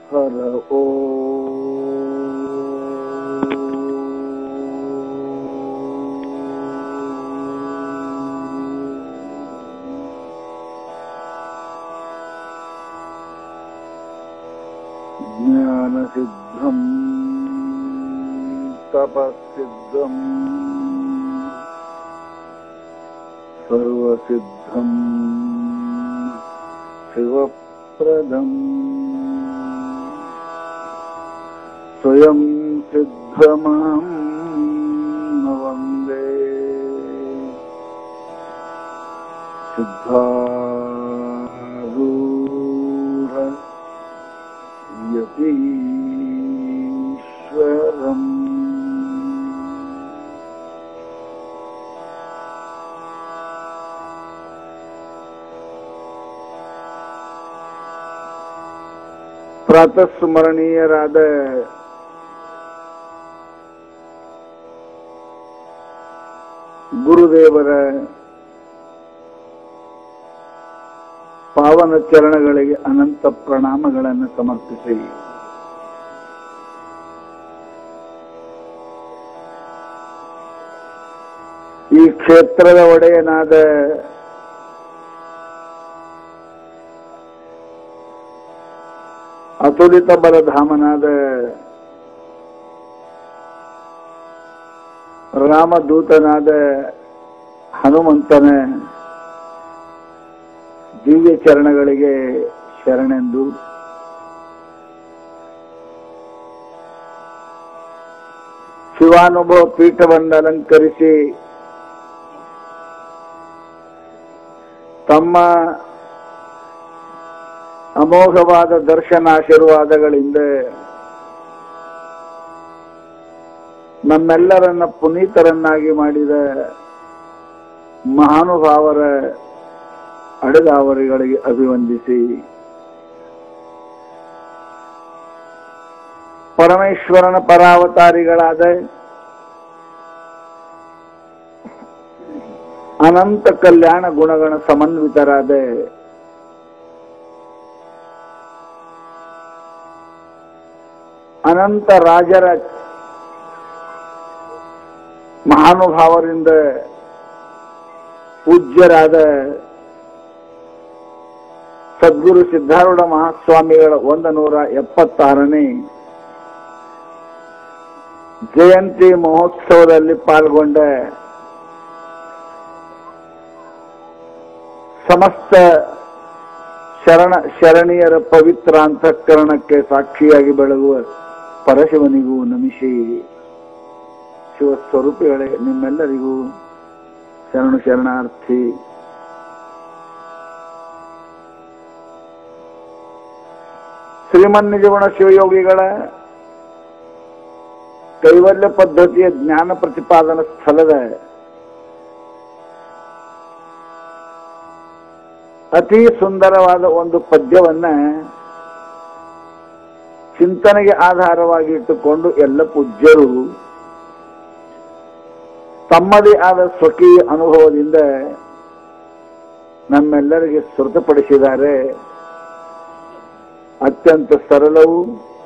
हर ओ ज्ञानसिद्धम् तपःसिद्धम् सर्वसिद्धम् शिवप्रदम् स्वयं सिद्धमां न वन्दे सिद्धारूढ यतीश्वरम् ಪ್ರಾತಸ್ಮರಣೀಯರಾದ ಗುರುದೇವರ ಪಾವನ ಚರಣಗಳಿಗೆ ಅನಂತ ಪ್ರಣಾಮಗಳನ್ನು ಸಮರ್ಪಿಸಿ ಈ ಕ್ಷೇತ್ರದ ಒಡೆಯನಾದ ಅತುಲಿತ ಬಲಧಾಮನಾದ ರಾಮದೂತನಾದ ಹನುಮಂತನ ದಿವ್ಯ ಚರಣಗಳಿಗೆ ಶರಣೆಂದು ಶಿವಾನುಭವ ಪೀಠವನ್ನು ಅಲಂಕರಿಸಿ ತಮ್ಮ ಅಮೋಘವಾದ ದರ್ಶನಾಶೀರ್ವಾದಗಳಿಂದ ನಮ್ಮೆಲ್ಲರನ್ನ ಪುನೀತರನ್ನಾಗಿ ಮಾಡಿದ ಮಹಾನುಭಾವರ ಅಡಗಾವರಿಗಳಿಗೆ ಅಭಿವಂದಿಸಿ ಪರಮೇಶ್ವರನ ಪರಾವತಾರಿಗಳಾದ ಅನಂತ ಕಲ್ಯಾಣ ಗುಣಗಣ ಸಮನ್ವಿತರಾದ ಅನಂತ ರಾಜರ ಮಹಾನುಭಾವರಿಂದ ಪೂಜ್ಯರಾದ ಸದ್ಗುರು ಸಿದ್ಧಾರೂಢ ಮಹಾಸ್ವಾಮಿಗಳ ಒಂದು ನೂರ ಎಪ್ಪತ್ತಾರನೇ ಜಯಂತಿ ಮಹೋತ್ಸವದಲ್ಲಿ ಪಾಲ್ಗೊಂಡ ಸಮಸ್ತ ಶರಣ ಶರಣೀಯರ ಪವಿತ್ರ ಅಂತಃಕರಣಕ್ಕೆ ಸಾಕ್ಷಿಯಾಗಿ ಬೆಳಗುವ ಪರಶಿವನಿಗೂ ನಮಿಸಿ ಶಿವ ಸ್ವರೂಪಿಗಳೇ ನಿಮ್ಮೆಲ್ಲರಿಗೂ ಶರಣು ಶರಣಾರ್ಥಿ ಶ್ರೀಮನ್ ನಿಜಗುಣ ಶಿವಯೋಗಿಗಳ ಕೈವಲ್ಯ ಪದ್ಧತಿಯ ಜ್ಞಾನ ಪ್ರತಿಪಾದನಾ ಸ್ಥಳದ ಅತಿ ಸುಂದರವಾದ ಒಂದು ಪದ್ಯವನ್ನ ಚಿಂತನೆಗೆ ಆಧಾರವಾಗಿ ಇಟ್ಟುಕೊಂಡು ಎಲ್ಲ ಪೂಜ್ಯರು ತಮ್ಮದೇ ಆದ ಸ್ವಕೀಯ ಅನುಭವದಿಂದ ನಮ್ಮೆಲ್ಲರಿಗೆ ಶ್ರುತಪಡಿಸಿದ್ದಾರೆ ಅತ್ಯಂತ ಸರಳವೂ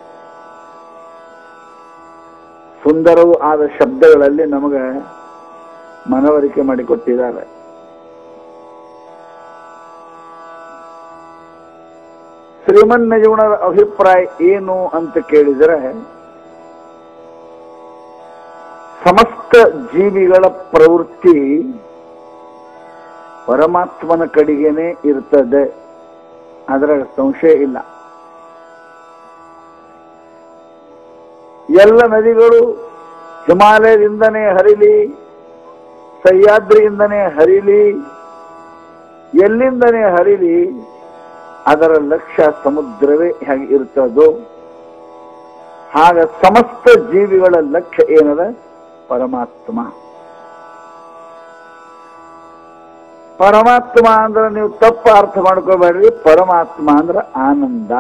ಸುಂದರವೂ ಆದ ಶಬ್ದಗಳಲ್ಲಿ ನಮಗೆ ಮನವರಿಕೆ ಮಾಡಿಕೊಟ್ಟಿದ್ದಾರೆ ಶ್ರೀಮನ್ ನಿಜಗುಣರ ಅಭಿಪ್ರಾಯ ಏನು ಅಂತ ಕೇಳಿದರೆ ಸಮಸ್ತ ಜೀವಿಗಳ ಪ್ರವೃತ್ತಿ ಪರಮಾತ್ಮನ ಕಡೆಗೇನೆ ಇರ್ತದೆ ಅದರ ಸಂಶಯ ಇಲ್ಲ ಎಲ್ಲ ನದಿಗಳು ಹಿಮಾಲಯದಿಂದನೇ ಹರಿಲಿ ಸಹ್ಯಾದ್ರಿಯಿಂದನೇ ಹರಿಲಿ ಎಲ್ಲಿಂದನೇ ಹರಿಲಿ ಅದರ ಲಕ್ಷ್ಯ ಸಮುದ್ರವೇ ಹೇಗೆ ಇರ್ತದೋ ಹಾಗ ಸಮಸ್ತ ಜೀವಿಗಳ ಲಕ್ಷ್ಯ ಏನದ ಪರಮಾತ್ಮ ಪರಮಾತ್ಮ ಅಂದ್ರೆ ನೀವು ತಪ್ಪು ಅರ್ಥ ಮಾಡ್ಕೋಬೇಡ್ರಿ ಪರಮಾತ್ಮ ಅಂದ್ರೆ ಆನಂದ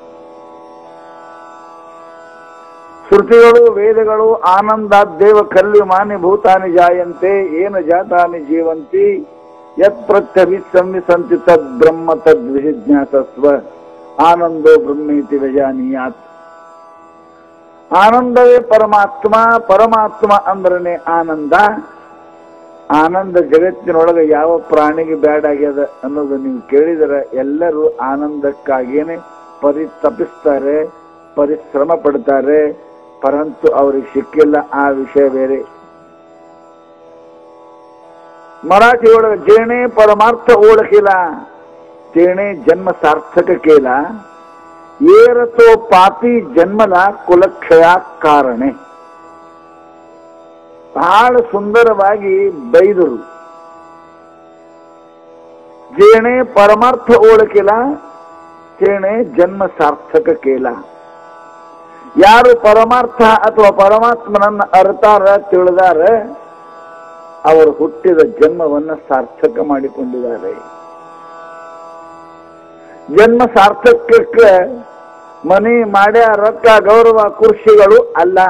ಶ್ರುತಿಗಳು ವೇದಗಳು ಆನಂದ ದೇವ ಕಲ್ವಿಮಾನಿ ಭೂತಾನಿ ಜಾಯಂತೆ ಏನ ಜಾತಾನಿ ಜೀವಂತಿ ಯತ್ ಪ್ರತ್ಯಭಿಸಂವಿಸಂತಿ ತದ್ ಬ್ರಹ್ಮ ತದ್ ವಿಜಿಜ್ಞಾಸಸ್ವ ಆನಂದೋ ಬ್ರಹ್ಮೇತಿ ವ್ಯಜಾನೀಯಾತ್ ಆನಂದವೇ ಪರಮಾತ್ಮ ಪರಮಾತ್ಮ ಅಂದ್ರನೆ ಆನಂದ ಆನಂದ ಜಗತ್ತಿನೊಳಗೆ ಯಾವ ಪ್ರಾಣಿಗೆ ಬ್ಯಾಡಾಗ್ಯದ ಅನ್ನೋದು ನೀವು ಕೇಳಿದರೆ ಎಲ್ಲರೂ ಆನಂದಕ್ಕಾಗಿಯೇ ಪರಿತಪಿಸ್ತಾರೆ ಪರಿಶ್ರಮ ಪಡ್ತಾರೆ ಪರಂತು ಅವ್ರಿಗೆ ಸಿಕ್ಕಿಲ್ಲ ಆ ವಿಷಯ ಬೇರೆ ಮರಾಠಿಯೊಳಗೆ ಜೇಣೆ ಪರಮಾರ್ಥ ಓಳಕಿಲ್ಲ ತೇಣೆ ಜನ್ಮ ಸಾರ್ಥಕ ಕೇಲ ಏರತೋ ಪಾಪಿ ಜನ್ಮಲ ಕುಲಕ್ಷಯ ಕಾರಣೆ ಬಹಳ ಸುಂದರವಾಗಿ ಬೈದರು ಜೇಣೆ ಪರಮಾರ್ಥ ಓಳಕಿಲ್ಲ ತೇಣೆ ಜನ್ಮ ಸಾರ್ಥಕ ಕೇಲ ಯಾರು ಪರಮಾರ್ಥ ಅಥವಾ ಪರಮಾತ್ಮನನ್ನ ಅರ್ತಾರ ತಿಳಿದಾರ ಅವರು ಹುಟ್ಟಿದ ಜನ್ಮವನ್ನ ಸಾರ್ಥಕ ಮಾಡಿಕೊಂಡಿದ್ದಾರೆ ಜನ್ಮ ಸಾರ್ಥಕಕ್ಕೆ ಮನೆ ಮಾಡ್ಯ ರೊಕ್ಕ ಗೌರವ ಕುರ್ಷಿಗಳು ಅಲ್ಲ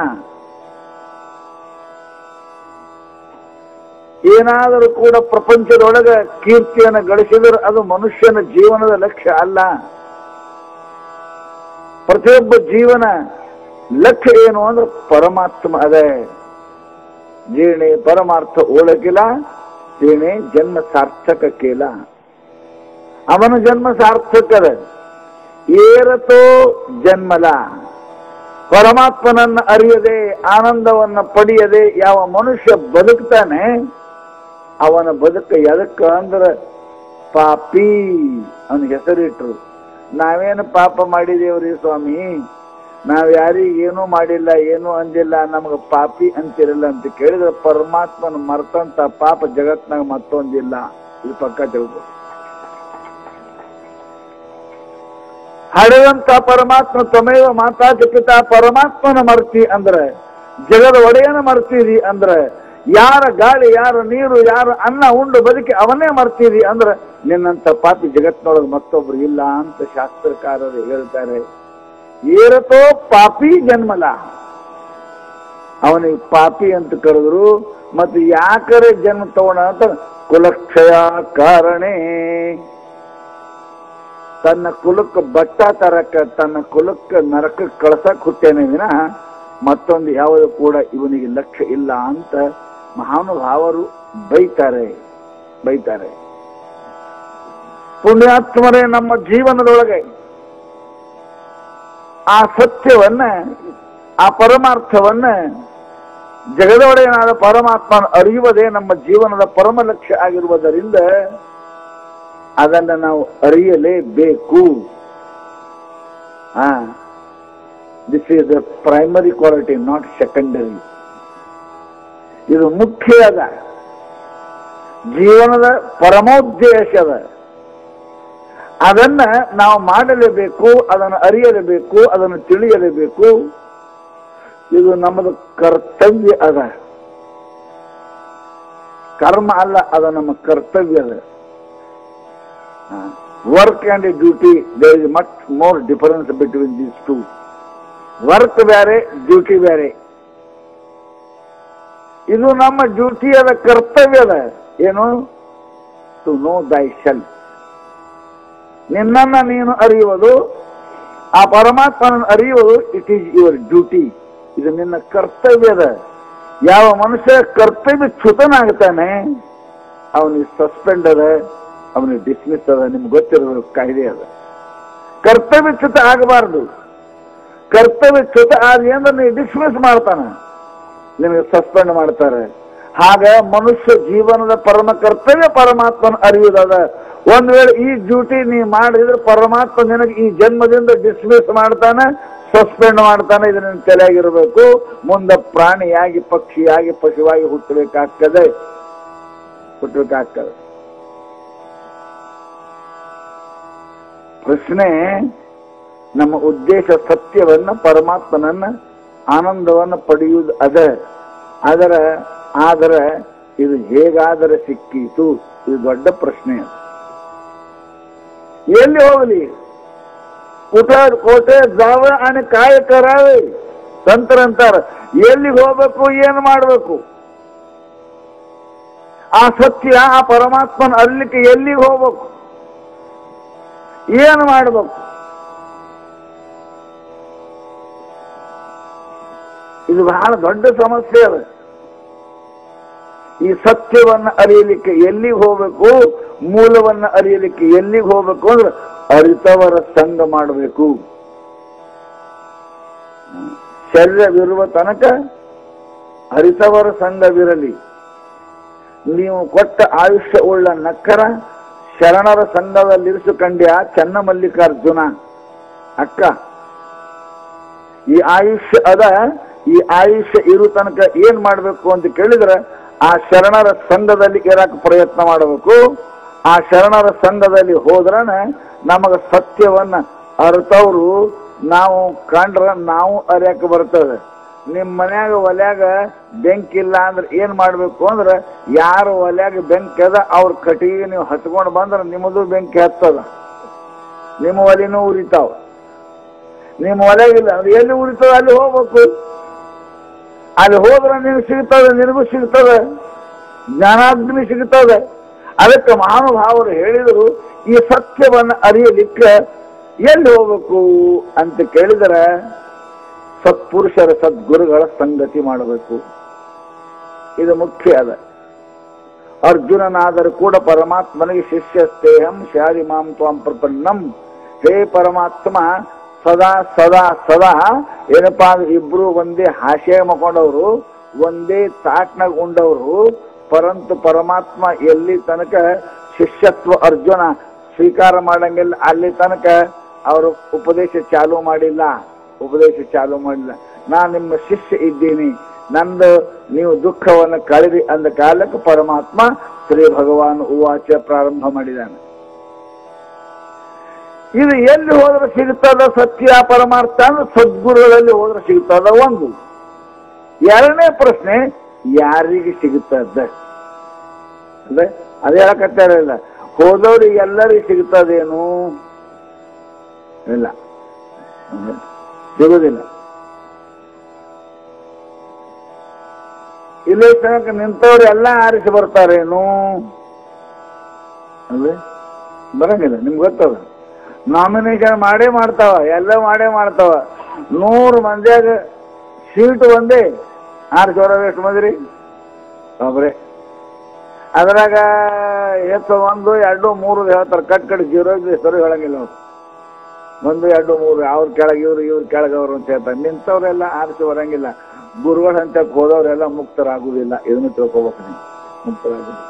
ಏನಾದರೂ ಕೂಡ ಪ್ರಪಂಚದೊಳಗ ಕೀರ್ತಿಯನ್ನು ಗಳಿಸಿದರೆ ಅದು ಮನುಷ್ಯನ ಜೀವನದ ಲಕ್ಷ್ಯ ಅಲ್ಲ ಪ್ರತಿಯೊಬ್ಬ ಜೀವನ ಲಕ್ಷ್ಯ ಏನು ಅಂದ್ರೆ ಪರಮಾತ್ಮ ಅದೇ ಜೀರ್ಣೆ ಪರಮಾರ್ಥ ಓಳಕಿಲ್ಲ ಜೀರ್ಣೆ ಜನ್ಮ ಸಾರ್ಥಕ ಕೇಲ ಅವನ ಜನ್ಮ ಸಾರ್ಥಕದ ಏರತೋ ಜನ್ಮಲ ಪರಮಾತ್ಮನನ್ನ ಅರಿಯದೆ ಆನಂದವನ್ನ ಪಡೆಯದೆ ಯಾವ ಮನುಷ್ಯ ಬದುಕ್ತಾನೆ ಅವನ ಬದುಕ ಎದಕ್ಕ ಅಂದ್ರ ಪಾಪಿ ಅವನ ಹೆಸರಿಟ್ರು ನಾವೇನು ಪಾಪ ಮಾಡಿದೇವ್ರಿ ಸ್ವಾಮಿ ನಾವ್ ಯಾರಿಗ ಏನೂ ಮಾಡಿಲ್ಲ ಏನೂ ಅಂದಿಲ್ಲ ನಮ್ಗ ಪಾಪಿ ಅಂತಿರಲ್ಲ ಅಂತ ಕೇಳಿದ್ರೆ ಪರಮಾತ್ಮನ ಮರ್ತಂತ ಪಾಪ ಜಗತ್ನಾಗ ಮತ್ತೊಂದಿಲ್ಲ ಇದು ಪಕ್ಕ ತಿಳ್ಕೊ ಹಡೆದಂತ ಪರಮಾತ್ಮ ತಮೇವ ಮಾತಾಜ ಪಿತಾ ಪರಮಾತ್ಮನ ಮರ್ತಿ ಅಂದ್ರೆ ಜಗದ ಒಡೆಯನ ಮರ್ತೀರಿ ಅಂದ್ರೆ ಯಾರ ಗಾಳಿ ಯಾರ ನೀರು ಯಾರ ಅನ್ನ ಉಂಡು ಬದುಕಿ ಅವನೇ ಮರ್ತೀರಿ ಅಂದ್ರೆ ನಿನ್ನಂತ ಪಾಪಿ ಜಗತ್ನೊಳಗೆ ಮತ್ತೊಬ್ರು ಇಲ್ಲ ಅಂತ ಶಾಸ್ತ್ರಕಾರರು ಹೇಳ್ತಾರೆ ಏರತೋ ಪಾಪಿ ಜನ್ಮಲ ಅವನಿಗೆ ಪಾಪಿ ಅಂತ ಕರೆದ್ರು ಮತ್ತೆ ಯಾಕರೆ ಜನ್ಮ ತಗೋಣ ಅಂತ ಕುಲಕ್ಷಯ ಕಾರಣೇ ತನ್ನ ಕುಲಕ್ಕೆ ಬಟ್ಟ ತರಕ ತನ್ನ ಕುಲಕ್ಕೆ ನರಕಕ್ಕೆ ಕಳ್ಸಕ್ ಹುಟ್ಟೇನೆ ವಿನ ಮತ್ತೊಂದು ಯಾವುದು ಕೂಡ ಇವನಿಗೆ ಲಕ್ಷ್ಯ ಇಲ್ಲ ಅಂತ ಮಹಾನುಭಾವರು ಬೈತಾರೆ ಬೈತಾರೆ ಪುಣ್ಯಾತ್ಮರೇ ನಮ್ಮ ಜೀವನದೊಳಗೆ ಆ ಸತ್ಯವನ್ನ ಆ ಪರಮಾರ್ಥವನ್ನ ಜಗದೊಡೆಯನಾದ ಪರಮಾತ್ಮನ ಅರಿಯುವುದೇ ನಮ್ಮ ಜೀವನದ ಪರಮ ಲಕ್ಷ್ಯ ಆಗಿರುವುದರಿಂದ ಅದನ್ನ ನಾವು ಅರಿಯಲೇಬೇಕು ಆ this is the primary quality not secondary ಇದು ಮುಖ್ಯದ ಜೀವನದ ಪರಮೋದ್ದೇಶದ ಅದನ್ನ ನಾವು ಮಾಡಲೇಬೇಕು ಅದನ್ನು ಅರಿಯಲೇಬೇಕು ಅದನ್ನು ತಿಳಿಯಲೇಬೇಕು ಇದು ನಮ್ಮದು ಕರ್ತವ್ಯ ಅದ ಕರ್ಮ ಅಲ್ಲ ಅದ ನಮ್ಮ ಕರ್ತವ್ಯ ಅದ work and duty there is much more difference between these two work ಬೇರೆ ಡ್ಯೂಟಿ ಬೇರೆ ಇದು ನಮ್ಮ ಡ್ಯೂಟಿ ಅದ ಕರ್ತವ್ಯ ಅದ ಏನು ಟು ನೋ ದೈ ಸೆಲ್ಫ್ ನಿನ್ನನ್ನ ನೀನು ಅರಿಯುವುದು ಆ ಪರಮಾತ್ಮನ ಅರಿಯುವುದು ಇಟ್ ಈಸ್ ಯುವರ್ ಡ್ಯೂಟಿ ಇದು ನಿನ್ನ ಕರ್ತವ್ಯದ ಯಾವ ಮನುಷ್ಯ ಕರ್ತವ್ಯ ಚ್ಯುತನಾಗ್ತಾನೆ ಅವನಿಗೆ ಸಸ್ಪೆಂಡ್ ಅದ ಅವನಿಗೆ ಡಿಸ್ಮಿಸ್ ಅದ ನಿಮ್ಗೆ ಗೊತ್ತಿರೋ ಕಾಯ್ದೆ ಅದ ಕರ್ತವ್ಯ ಚ್ಯುತ ಆಗಬಾರ್ದು ಕರ್ತವ್ಯ ಚ್ಯುತ ಆದಿ ಅಂದ್ರೆ ನೀವು ಡಿಸ್ಮಿಸ್ ಮಾಡ್ತಾನೆ ನಿಮಗೆ ಸಸ್ಪೆಂಡ್ ಮಾಡ್ತಾರೆ ಹಾಗ ಮನುಷ್ಯ ಜೀವನದ ಪರಮ ಕರ್ತವ್ಯ ಪರಮಾತ್ಮನ ಅರಿಯುವುದದ ಒಂದ್ ವೇಳೆ ಈ ಡ್ಯೂಟಿ ನೀ ಮಾಡಿದ್ರೆ ಪರಮಾತ್ಮ ನಿನಗೆ ಈ ಜನ್ಮದಿಂದ ಡಿಸ್ಮಿಸ್ ಮಾಡ್ತಾನೆ ಸಸ್ಪೆಂಡ್ ಮಾಡ್ತಾನೆ ಇದು ನಿನ್ನ ತಲೆಯಾಗಿರ್ಬೇಕು ಮುಂದೆ ಪ್ರಾಣಿಯಾಗಿ ಪಕ್ಷಿಯಾಗಿ ಪಶುವಾಗಿ ಹುಟ್ಟಬೇಕಾಗ್ತದೆ ಹುಟ್ಟಬೇಕಾಗ್ತದೆ ಪ್ರಶ್ನೆ ನಮ್ಮ ಉದ್ದೇಶ ಸತ್ಯವನ್ನ ಪರಮಾತ್ಮನನ್ನ ಆನಂದವನ್ನು ಪಡೆಯುವುದು ಅದ ಅದರ ಆದರೆ ಇದು ಹೇಗಾದರೆ ಸಿಕ್ಕೀತು ಇದು ದೊಡ್ಡ ಪ್ರಶ್ನೆ ಅದು. ಎಲ್ಲಿ ಹೋಗಲಿ ಕುಟ ಕೋಟೆ ಜಾವ आणि काय करावे ಸಂತರಂತಾರ ಎಲ್ಲಿಗೆ ಹೋಗ್ಬೇಕು ಏನು ಮಾಡಬೇಕು ಆ ಸತ್ಯ ಆ ಪರಮಾತ್ಮನ ಅಲ್ಲಿಕ್ಕೆ ಎಲ್ಲಿಗೆ ಹೋಗ್ಬೇಕು ಏನು ಮಾಡಬೇಕು ಇದು ಬಹಳ ದೊಡ್ಡ ಸಮಸ್ಯೆ ಅದ ಈ ಸತ್ಯವನ್ನ ಅರಿಯಲಿಕ್ಕೆ ಎಲ್ಲಿಗೆ ಹೋಗ್ಬೇಕು ಮೂಲವನ್ನ ಅರಿಯಲಿಕ್ಕೆ ಎಲ್ಲಿಗೆ ಹೋಗ್ಬೇಕು ಅಂದ್ರೆ ಅರಿತವರ ಸಂಘ ಮಾಡಬೇಕು ಶರೀರವಿರುವ ತನಕ ಅರಿತವರ ಸಂಘವಿರಲಿ ನೀವು ಕೊಟ್ಟ ಆಯುಷ್ಯ ಉಳ್ಳ ನಕ್ಕರ ಶರಣರ ಸಂಘದಲ್ಲಿರಿಸಿಕೊಂಡ್ಯ ಚನ್ನ ಮಲ್ಲಿಕಾರ್ಜುನ ಅಕ್ಕ ಈ ಆಯುಷ್ಯ ಅದ ಈ ಆಯುಷ್ಯ ಇರು ತನಕ ಏನ್ ಮಾಡ್ಬೇಕು ಅಂತ ಕೇಳಿದ್ರೆ ಆ ಶರಣರ ಸಂಘದಲ್ಲಿ ಇರಕ್ಕೆ ಪ್ರಯತ್ನ ಮಾಡಬೇಕು ಆ ಶರಣರ ಸಂಘದಲ್ಲಿ ಹೋದ್ರನ ನಮಗ ಸತ್ಯವನ್ನ ಅರ್ಥವ್ರು ನಾವು ಕಂಡ್ರ ನಾವು ಅರಿಯಕ್ಕೆ ಬರ್ತದೆ ನಿಮ್ ಮನ್ಯಾಗ ಒಲ್ಯಾಗ ಬೆಂಕಿ ಇಲ್ಲ ಅಂದ್ರೆ ಏನ್ ಮಾಡ್ಬೇಕು ಅಂದ್ರೆ ಯಾರು ಒಲ್ಯಾಗ ಬೆಂಕಿ ಅದ ಅವ್ರ ಕಟ್ಟಿಗೆ ನೀವು ಹಚ್ಕೊಂಡು ಬಂದ್ರೆ ನಿಮ್ಮದು ಬೆಂಕಿ ಹತ್ತದ ನಿಮ್ಮ ಒಲಿನೂ ಉರಿತಾವ ನಿಮ್ಮ ಒಲೆಗಿಲ್ಲ ಅಂದ್ರೆ ಎಲ್ಲಿ ಉರಿತದ ಅಲ್ಲಿ ಹೋಗ್ಬೇಕು ಅಲ್ಲಿ ಹೋದ್ರೆ ನಿನಗೆ ಸಿಗ್ತದೆ ನಿನಗೂ ಸಿಗ್ತದೆ ಜ್ಞಾನಾಗ್ನಿ ಸಿಗ್ತದೆ ಅದಕ್ಕೆ ಮಹಾನುಭಾವರು ಹೇಳಿದರು ಈ ಸತ್ಯವನ್ನ ಅರಿಯಲಿಕ್ಕೆ ಎಲ್ಲಿ ಹೋಗ್ಬೇಕು ಅಂತ ಕೇಳಿದರೆ ಸತ್ಪುರುಷರ ಸದ್ಗುರುಗಳ ಸಂಗತಿ ಮಾಡಬೇಕು ಇದು ಮುಖ್ಯ ಅದ ಅರ್ಜುನನಾದರೂ ಕೂಡ ಪರಮಾತ್ಮನಿಗೆ ಶಿಷ್ಯಸ್ತೇಹಂ ಶಾರಿ ಮಾಂ ತ್ವಾಂ ಪ್ರಪನ್ನಂ ಹೇ ಪರಮಾತ್ಮ ಸದಾ ಸದಾ ಸದಾ ಏನಪ್ಪಾ ಅಂದ್ರೆ ಇಬ್ರು ಒಂದೇ ಹಾಸ್ಯ ಮಕೊಂಡವರು ಒಂದೇ ತಾಟ್ನಾಗ ಉಂಡವರು ಪರಂತು ಪರಮಾತ್ಮ ಎಲ್ಲಿ ತನಕ ಶಿಷ್ಯತ್ವ ಅರ್ಜುನ ಸ್ವೀಕಾರ ಮಾಡಂಗಿಲ್ಲ ಅಲ್ಲಿ ತನಕ ಅವರು ಉಪದೇಶ ಚಾಲು ಮಾಡಿಲ್ಲ ಉಪದೇಶ ಚಾಲು ಮಾಡಿಲ್ಲ ನಾ ನಿಮ್ಮ ಶಿಷ್ಯ ಇದ್ದೀನಿ ನಂದು ನೀವು ದುಃಖವನ್ನು ಕಳೆದಿ ಅಂದ ಕಾಲಕ್ಕೆ ಪರಮಾತ್ಮ ಶ್ರೀ ಭಗವಾನ್ ಉವಾಚ ಪ್ರಾರಂಭ ಮಾಡಿದ್ದಾನೆ ಇದು ಎಲ್ಲಿ ಹೋದ್ರೆ ಸಿಗ್ತದ ಸತ್ಯ ಪರಮಾರ್ಥ ಅಂದ್ರೆ ಸದ್ಗುರುಗಳಲ್ಲಿ ಹೋದ್ರೆ ಸಿಗ್ತದ ಒಂದು ಎರಡನೇ ಪ್ರಶ್ನೆ ಯಾರಿಗೆ ಸಿಗುತ್ತದ ಅದೇ ಅದೇ ಹೇಳಕತ್ತಾರಲ್ಲ ಹೋದವ್ರಿಗೆ ಎಲ್ಲರಿಗೆ ಸಿಗ್ತದೇನು ಇಲ್ಲ ಹ್ಮ್. ಸಿಗುದಿಲ್ಲ ಇಲ್ಲೇ ತನಕ ನಿಂತವ್ರು ಎಲ್ಲ ಆರಿಸಿ ಬರ್ತಾರೇನು ಅಲ್ವೇ ಬರಂಗಿಲ್ಲ ನಿಮ್ಗೆ ಗೊತ್ತದ ನಾಮಿನೇಷನ್ ಮಾಡೇ ಮಾಡ್ತಾವ ಎಲ್ಲ ಮಾಡೇ ಮಾಡ್ತಾವ ನೂರು ಮಂದಿಯಾಗ ಸೀಟ್ ಒಂದೇ ಆರು ಸಾವಿರ ಎಷ್ಟು ಮಂದಿ ರೀ ಒಬ್ರೆ ಅದ್ರಾಗ ಹೆಚ್ಚು ಒಂದು ಎರಡು ಮೂರು ಹೇಳ್ತಾರೆ ಕಟ್ ಕಟ್ ಜೀರೋ ಹೆಸರು ಹೇಳಂಗಿಲ್ಲ ಅವ್ರು ಒಂದು ಎರಡು ಮೂರು ಅವ್ರ ಕೆಳಗೆ ಇವ್ರು ಇವ್ರ ಕೆಳಗೆ ಅವ್ರು ಅಂತ ಹೇಳ್ತಾರೆ ನಿಂತವ್ರೆಲ್ಲ ಆರಿಸಿ ಬರಂಗಿಲ್ಲ ಗುರುಗಳ ಹಂತಕ್ಕೆ ಹೋದವರೆಲ್ಲ ಮುಕ್ತರಾಗುವುದಿಲ್ಲ ಇದನ್ನು ತಿಳ್ಕೊಬೇಕು ನೀವು ಮುಕ್ತರಾಗುದಿಲ್ಲ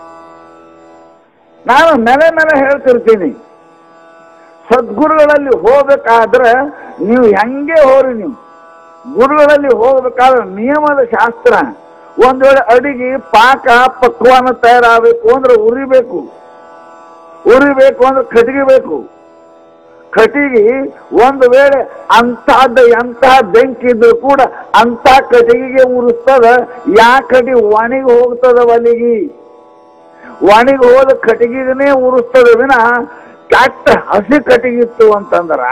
ನಾನು ಮೇಲೆ ಮೇಲೆ ಹೇಳ್ತಿರ್ತೀನಿ ಸದ್ಗುರುಗಳಲ್ಲಿ ಹೋಗ್ಬೇಕಾದ್ರೆ ನೀವು ಹೆಂಗೆ ಹೋರಿ ನೀವು ಗುರುಗಳಲ್ಲಿ ಹೋಗ್ಬೇಕಾದ್ರೆ ನಿಯಮದ ಶಾಸ್ತ್ರ ಒಂದ್ ವೇಳೆ ಅಡಿಗೆ ಪಾಕ ಪಕ್ವಾನ ತಯಾರಾಗಬೇಕು ಅಂದ್ರೆ ಉರಿಬೇಕು ಉರಿಬೇಕು ಅಂದ್ರೆ ಕಟ್ಟಿಗೆ ಬೇಕು ಕಟ್ಟಿಗೆ ಒಂದು ವೇಳೆ ಅಂತಹದ್ದ ಎಂತಹ ಬೆಂಕಿ ಇದ್ರು ಕೂಡ ಅಂತ ಕಟ್ಟಿಗೆಗೆ ಉರಿಸ್ತದ ಯಾ ಕಟಿ ಒಣಗಿ ಹೋಗ್ತದ ಒಲಿಗಿ ಒಣಗಿ ಹೋದ ಕಟ್ಟಿಗೆನೇ ಉರಿಸ್ತದ ವಿನ ಕೆಟ್ಟ ಹಸಿ ಕಟ್ಟಿಗಿತ್ತು ಅಂತಂದ್ರ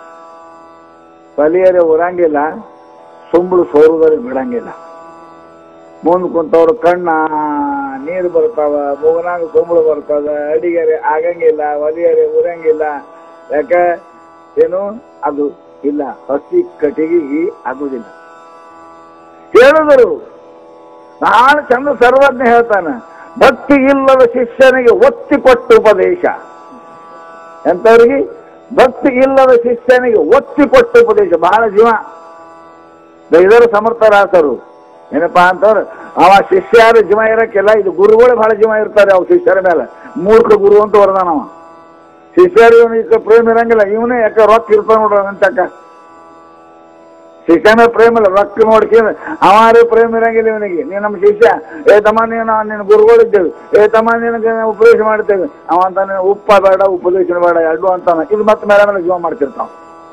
ಬಲಿಯರೆ ಉರಂಗಿಲ್ಲ ಸುಂಬಳು ಸೋರುದಲ್ಲಿ ಬಿಡಂಗಿಲ್ಲ ಮುಂದ್ ಕುಂತವ್ರ ಕಣ್ಣ ನೀರು ಬರ್ತಾವ ಮೂಗನಾಗ ಸುಂಬಳು ಬರ್ತದ ಅಡಿಗೆರೆ ಆಗಂಗಿಲ್ಲ ಒಲಿಯರೆ ಉರಂಗಿಲ್ಲ ಯಾಕ ಏನು ಅದು ಇಲ್ಲ ಹಸಿ ಕಟ್ಟಿಗೆ ಆಗುದಿಲ್ಲ ಹೇಳಿದರು ನಾನು ಚಂದ ಸರ್ವಜ್ಞ ಹೇಳ್ತಾನೆ ಭಕ್ತಿ ಇಲ್ಲದ ಶಿಷ್ಯನಿಗೆ ಒತ್ತಿ ಕೊಟ್ಟು ಉಪದೇಶ ಎಂತವ್ರಿಗೆ ಭಕ್ತಿ ಇಲ್ಲದ ಶಿಷ್ಯನಿಗೆ ಒತ್ತಿ ಕೊಟ್ಟು ಉಪದೇಶ ಬಹಳ ಜೀವ ಬೈದರು ಸಮರ್ಥರಾಸರು ಏನಪ್ಪಾ ಅಂತವ್ರು ಅವ ಶಿಷ್ಯರ ಜೀವ ಇರಕ್ಕಿಲ್ಲ ಇದು ಗುರುಗಳೇ ಬಹಳ ಜೀವ ಇರ್ತಾರೆ ಅವ್ ಶಿಷ್ಯರ ಮೇಲೆ ಮೂರ್ಖ ಗುರು ಅಂತ ವರದಾನವ ಶಿಷ್ಯರು ಇವನಿಗೆ ಪ್ರೇಮ ಇರಂಗಿಲ್ಲ ಇವನೇ ಯಾಕೆ ರೊಕ್ಕ ಇರ್ತಾವ ನೋಡ್ರ ಅಂತಕ್ಕ ಶಿಷ್ಯನ ಪ್ರೇಮ ಇಲ್ಲ ರೊಕ್ಕ ನೋಡ್ಕೊಂಡು ಅವಾರೇ ಪ್ರೇಮ ಇರಂಗಿಲ್ಲ ಇವನಿಗೆ ನೀನು ನಮ್ಮ ಶಿಷ್ಯ ಏ ತಮ್ಮ ನೀನು ನಿನ್ನ ಗುರುಗಳಿದ್ದೇವೆ ಏ ತಮ್ಮ ನಿನಗೆ ನಾವು ಉಪದೇಶ ಮಾಡ್ತೇವೆ ಅವ ಅಂತಾನೆ ಉಪ್ಪ ಬೇಡ ಉಪದೇಶ ಬೇಡ ಎರಡು ಅಂತಾನೆ ಇದು ಮತ್ತೆ ಮೇಲೆ ಮೇಲೆ ಜೀವ ಮಾಡ್ತಿರ್ತಾವ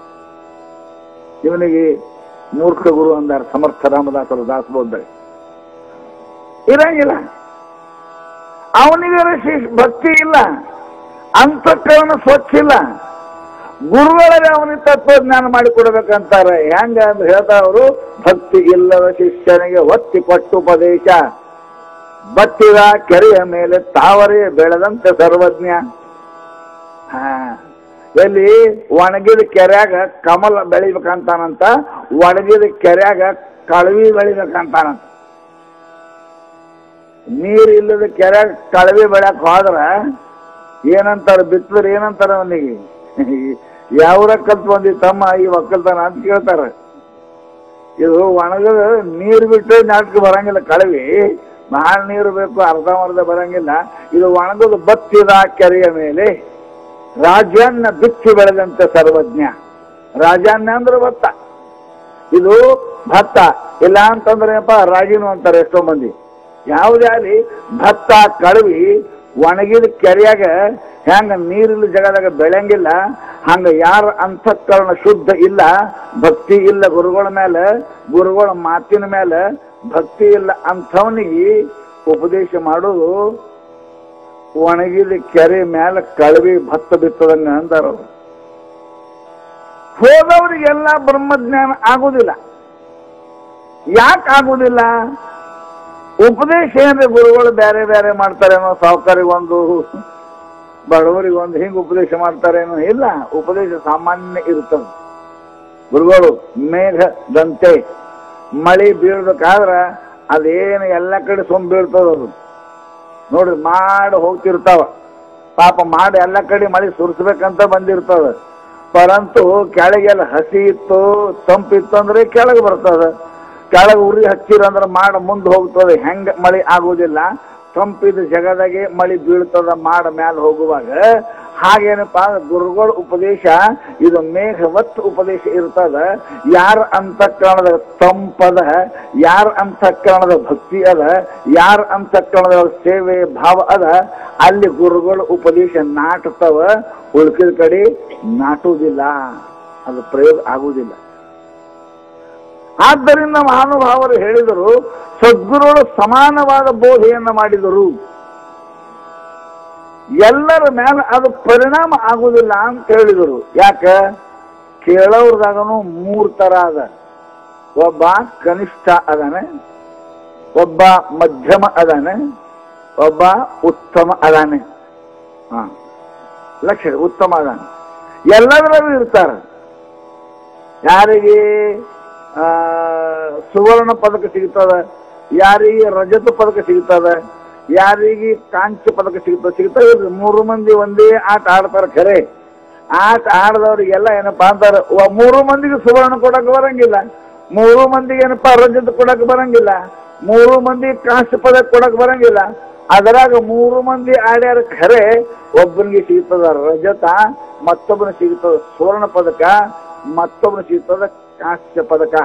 ಇವನಿಗೆ ಮೂರ್ಖ ಗುರು ಅಂದಾರ ಸಮರ್ಥ ರಾಮದಾಸರು ದಾಸಬೋದ್ದರೆ ಇರಂಗಿಲ್ಲ ಅವನಿಗೆ ಶಿಶ್ ಭಕ್ತಿ ಇಲ್ಲ ಅಂತಃಕರಣ ಸ್ವಚ್ಛ ಇಲ್ಲ ಗುರುಗಳಿಗೆ ಅವನಿಗೆ ತತ್ವಜ್ಞಾನ ಮಾಡಿಕೊಡ್ಬೇಕಂತಾರೆ ಹೆಂಗ ಅಂತ ಹೇಳ್ತಾ ಅವರು ಭಕ್ತಿ ಇಲ್ಲದ ಶಿಷ್ಯನಿಗೆ ಒತ್ತಿ ಕೊಟ್ಟು ಉಪದೇಶ ಬತ್ತಿದ ಕೆರೆಯ ಮೇಲೆ ತಾವರೇ ಬೆಳೆದಂತೆ ಸರ್ವಜ್ಞ ಹಾ ಎಲ್ಲಿ ಒಣಗಿದ ಕೆರ್ಯಾಗ ಕಮಲ ಬೆಳಿಬೇಕಂತಾನಂತ ಒಣಗಿದ ಕೆರ್ಯಾಗ ಕಳವಿ ಬೆಳಿಬೇಕಂತಾನಂತ ನೀರ್ ಇಲ್ಲದ ಕೆರೆ ಕಳವಿ ಬೆಳ್ಯಾಕ ಹೋದ್ರ ಏನಂತಾರ ಬಿತ್ತಿದ್ರೆ ಏನಂತಾರ ಅವನಿಗೆ ಯಾವ್ರ ಕಲ್ತ್ ಬಂದಿ ತಮ್ಮ ಈ ಒಕ್ಕಲ್ತನ ಅಂತ ಕೇಳ್ತಾರ ಇದು ಒಣಗದ ನೀರ್ ಬಿಟ್ಟು ನಾಟಕ ಬರಂಗಿಲ್ಲ ಕಳವಿ ಬಹಳ ನೀರು ಬೇಕು ಅರ್ಧಂಬರ್ಧ ಬರಂಗಿಲ್ಲ ಇದು ಒಣಗದು ಬತ್ತಿದ ಕೆರೆಯ ಮೇಲೆ ರಾಜನ್ನ ಬಿಚ್ಚಿ ಬೆಳೆದಂತೆ ಸರ್ವಜ್ಞ ರಾಜಾನ್ಯ ಅಂದ್ರೆ ಭತ್ತ ಇದು ಭತ್ತ ಇಲ್ಲ ಅಂತಂದ್ರೆ ಏನಪ್ಪ ರಾಗಿನೂ ಅಂತಾರೆ ಎಷ್ಟೋ ಮಂದಿ ಯಾವುದೇ ಆಗಲಿ ಭತ್ತ ಕಳವಿ ಒಣಗಿದ ಕೆರೆಯಾಗ ಹೆಂಗ ನೀರಿಲ್ಲ ಜಗದಾಗ ಬೆಳೆಯಂಗಿಲ್ಲ ಹಂಗ ಯಾರ ಅಂತಃಕರಣ ಶುದ್ಧ ಇಲ್ಲ ಭಕ್ತಿ ಇಲ್ಲ ಗುರುಗಳ ಮೇಲೆ ಗುರುಗಳ ಮಾತಿನ ಮೇಲೆ ಭಕ್ತಿ ಇಲ್ಲ ಅಂಥವನಿಗೆ ಉಪದೇಶ ಮಾಡೋದು ಒಣಗಿದ ಕೆರೆ ಮೇಲೆ ಕಳವಿ ಭತ್ತ ಬಿತ್ತದಂಗ ಅಂತಾರ ಅವ್ರು. ಹೋದವರಿಗೆಲ್ಲ ಬ್ರಹ್ಮಜ್ಞಾನ ಆಗುದಿಲ್ಲ ಯಾಕೆ ಆಗುದಿಲ್ಲ ಉಪದೇಶ ಏನ್ರಿ ಗುರುಗಳು ಬೇರೆ ಬೇರೆ ಮಾಡ್ತಾರೇನೋ ಸಾವುಕಾರಿಗೊಂದು ಬಡವರಿಗೊಂದು ಹಿಂಗ್ ಉಪದೇಶ ಮಾಡ್ತಾರೇನೋ ಇಲ್ಲ ಉಪದೇಶ ಸಾಮಾನ್ಯ ಇರ್ತದೆ ಗುರುಗಳು ಮೇಘದಂತೆ ಮಳಿ ಬೀಳ್ಬೇಕಾದ್ರ ಅದೇನು ಎಲ್ಲ ಕಡೆ ಸೊಂಬ್ ಬೀಳ್ತದ ಅದು ನೋಡ್ರಿ ಮಾಡಿ ಹೋಗ್ತಿರ್ತಾವ ಪಾಪ ಮಾಡಿ ಎಲ್ಲ ಕಡೆ ಮಳೆ ಸುರಿಸ್ಬೇಕಂತ ಬಂದಿರ್ತದ ಪರಂತು ಕೆಳಗೆಲ್ಲ ಹಸಿ ಇತ್ತು ತಂಪಿತ್ತು ಅಂದ್ರೆ ಕೆಳಗೆ ಬರ್ತದ ಕೆಳಗೆ ಉರಿ ಹಚ್ಚಿರಂದ್ರೆ ಮಾಡ ಮುಂದೆ ಹೋಗ್ತದೆ ಹೆಂಗ ಮಳೆ ಆಗುವುದಿಲ್ಲ ತಂಪಿದ ಜಗದಾಗೆ ಮಳೆ ಬೀಳ್ತದ ಮಾಡ ಮ್ಯಾಲ ಹೋಗುವಾಗ ಹಾಗೇನಪ್ಪ ಅಂದ್ರೆ ಗುರುಗಳ ಉಪದೇಶ ಇದು ಮೇಘವತ್ ಉಪದೇಶ ಇರ್ತದ ಯಾರ ಅಂತಃಕರಣದ ತಂಪದ ಯಾರ ಅಂತಃಕರಣದ ಭಕ್ತಿ ಅದ ಯಾರ ಅಂತಃಕರಣದ ಸೇವೆ ಭಾವ ಅದ ಅಲ್ಲಿ ಗುರುಗಳ ಉಪದೇಶ ನಾಟುತ್ತವ ಉಳ್ಕಿದ ಕಡೆ ನಾಟುವುದಿಲ್ಲ ಅದು ಪ್ರಯೋಗ ಆಗುವುದಿಲ್ಲ ಆದ್ದರಿಂದ ಮಹಾನುಭಾವರು ಹೇಳಿದರು ಸದ್ಗುರುಗಳು ಸಮಾನವಾದ ಬೋಧೆಯನ್ನ ಮಾಡಿದರು ಎಲ್ಲರ ಮೇಲೆ ಅದು ಪರಿಣಾಮ ಆಗುವುದಿಲ್ಲ ಅಂತ ಹೇಳಿದರು ಯಾಕ ಕೇಳೋರ್ದಾಗನು ಮೂರ್ ತರ ಅದ ಒಬ್ಬ ಕನಿಷ್ಠ ಅದಾನೆ ಒಬ್ಬ ಮಧ್ಯಮ ಅದಾನೆ ಒಬ್ಬ ಉತ್ತಮ ಅದಾನೆ ಹಾ ಲಕ್ಷ ಉತ್ತಮ ಅದಾನೆ ಎಲ್ಲದರಲ್ಲೂ ಇರ್ತಾರೆ ಯಾರಿಗೆ ಆ, ಸುವರ್ಣ ಪದಕ ಸಿಗ್ತದ ಯಾರಿಗೆ ರಜತ ಪದಕ ಸಿಗ್ತದ ಯಾರಿಗೆ ಕಾಂಚ ಪದಕ ಸಿಗ್ತದ ಸಿಗ್ತದ ಇಲ್ರಿ ಮೂರು ಮಂದಿ ಒಂದೇ ಆಟ ಆಡ್ತಾರ ಖರೆ ಆಟ ಆಡದವ್ರಿಗೆಲ್ಲ ಏನಪ್ಪಾ ಅಂತಾರ ವ- ಮೂರು ಮಂದಿಗೆ ಸುವರ್ಣ ಕೊಡಕ್ ಬರಂಗಿಲ್ಲ ಮೂರು ಮಂದಿಗೆ ಏನಪ್ಪಾ ರಜತ ಕೊಡಕ್ ಬರಂಗಿಲ್ಲ ಮೂರು ಮಂದಿ ಕಾಂಚ ಪದಕ ಕೊಡಕ್ ಬರಂಗಿಲ್ಲ ಅದರಾಗ ಮೂರು ಮಂದಿ ಆಡ್ಯಾರ ಖರೆ ಒಬ್ಬನಿಗೆ ಸಿಗ್ತದ ರಜತ ಮತ್ತೊಬ್ಬನಿಗೆ ಸಿಗ್ತದ ಸುವರ್ಣ ಪದಕ ಮತ್ತೊಬ್ಬನಿಗೆ ಸಿಗ್ತದ ಕಾಂಸ್ಯ ಪದಕ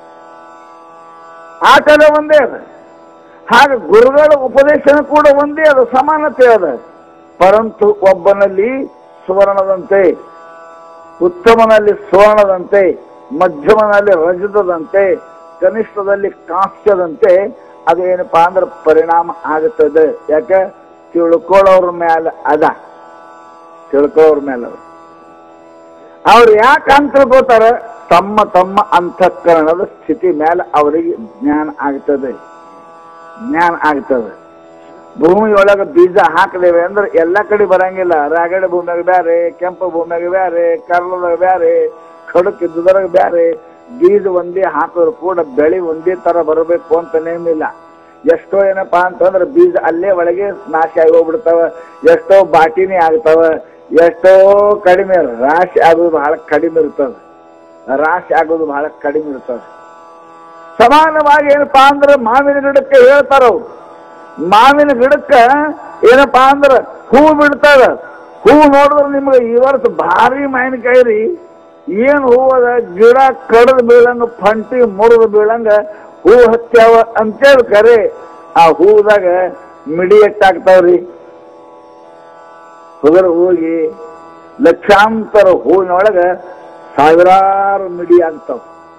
ಆಟದ ಒಂದೇ ಅದ ಹಾಗೆ ಗುರುಗಳ ಉಪದೇಶನ ಕೂಡ ಒಂದೇ ಅದು ಸಮಾನತೆ ಅದ ಪರಂತು ಒಬ್ಬನಲ್ಲಿ ಸುವರ್ಣದಂತೆ ಉತ್ತಮನಲ್ಲಿ ಸುವರ್ಣದಂತೆ ಮಧ್ಯಮನಲ್ಲಿ ರಜತದಂತೆ ಕನಿಷ್ಠದಲ್ಲಿ ಕಾಂಸ್ಯದಂತೆ ಅದು ಏನಪ್ಪಾ ಅಂದ್ರೆ ಪರಿಣಾಮ ಆಗುತ್ತದೆ ಯಾಕೆ ತಿಳ್ಕೊಳ್ಳೋರ ಮೇಲೆ ಅದ ತಿಳ್ಕೊಳ್ಳೋರ ಮೇಲೆ ಅದ ಅವ್ರು ಯಾಕೆ ಅಂತ ತಿಳ್ಕೋತಾರ ತಮ್ಮ ತಮ್ಮ ಅಂತಃಕರಣದ ಸ್ಥಿತಿ ಮೇಲೆ ಅವರಿಗೆ ಜ್ಞಾನ ಆಗ್ತದೆ ಜ್ಞಾನ ಆಗ್ತದೆ ಭೂಮಿ ಒಳಗೆ ಬೀಜ ಹಾಕದೇವೆ ಅಂದ್ರೆ ಎಲ್ಲ ಕಡೆ ಬರಂಗಿಲ್ಲ ರಾಗಡೆ ಭೂಮಿಯಾಗ ಬ್ಯಾರೆ ಕೆಂಪು ಭೂಮಿಯಾಗ ಬ್ಯಾರೆ ಕರ್ಲದಾಗ ಬ್ಯಾರೆ ಖಡಕ್ ಇದ್ದುದ್ರಾಗ ಬ್ಯಾರೆ ಬೀಜ ಒಂದೇ ಹಾಕಿದ್ರು ಕೂಡ ಬೆಳೆ ಒಂದೇ ತರ ಬರಬೇಕು ಅಂತ ನೇಮಿಲ್ಲ ಎಷ್ಟೋ ಏನಪ್ಪಾ ಅಂತಂದ್ರೆ ಬೀಜ ಅಲ್ಲೇ ಒಳಗೆ ನಾಶ ಆಗಿ ಹೋಗ್ಬಿಡ್ತಾವ ಎಷ್ಟೋ ಬಾಟಿನೇ ಆಗ್ತಾವ ಎಷ್ಟೋ ಕಡಿಮೆ ರಾಶಿ ಆಗೋದು ಬಹಳ ಕಡಿಮೆ ಇರ್ತದೆ ರಾಶಿ ಆಗೋದು ಬಹಳ ಕಡಿಮೆ ಇರ್ತದೆ ಸಮಾನವಾಗಿ ಏನಪ್ಪಾ ಅಂದ್ರೆ ಮಾವಿನ ಗಿಡಕ್ಕೆ ಹೇಳ್ತಾರ ಅವ್ರು ಮಾವಿನ ಗಿಡಕ್ಕ ಏನಪ್ಪಾ ಅಂದ್ರ ಹೂ ಬಿಡ್ತಾರ ಹೂ ನೋಡಿದ್ರೆ ನಿಮ್ಗೆ ಈ ವರ್ಷ ಭಾರಿ ಮಾವಿನಕಾಯಿ ರೀ ಏನ್ ಹೂ ಅದ ಗಿಡ ಕಡದ್ ಬೀಳಂಗ ಫಂಟಿ ಮುರಿದು ಬೀಳಂಗ ಹೂ ಹತ್ಯಾವ ಅಂತೇಳಿ ಕರೆ ಆ ಹೂದಾಗ ಮಿಡಿ ಎಟ್ಟಾಗ್ತಾವ್ರಿ ಹುಡುಗರು ಹೋಗಿ ಲಕ್ಷಾಂತರ ಹೂವಿನೊಳಗ ಸಾವಿರಾರು ಮಿಡಿ ಆಗ್ತಾವ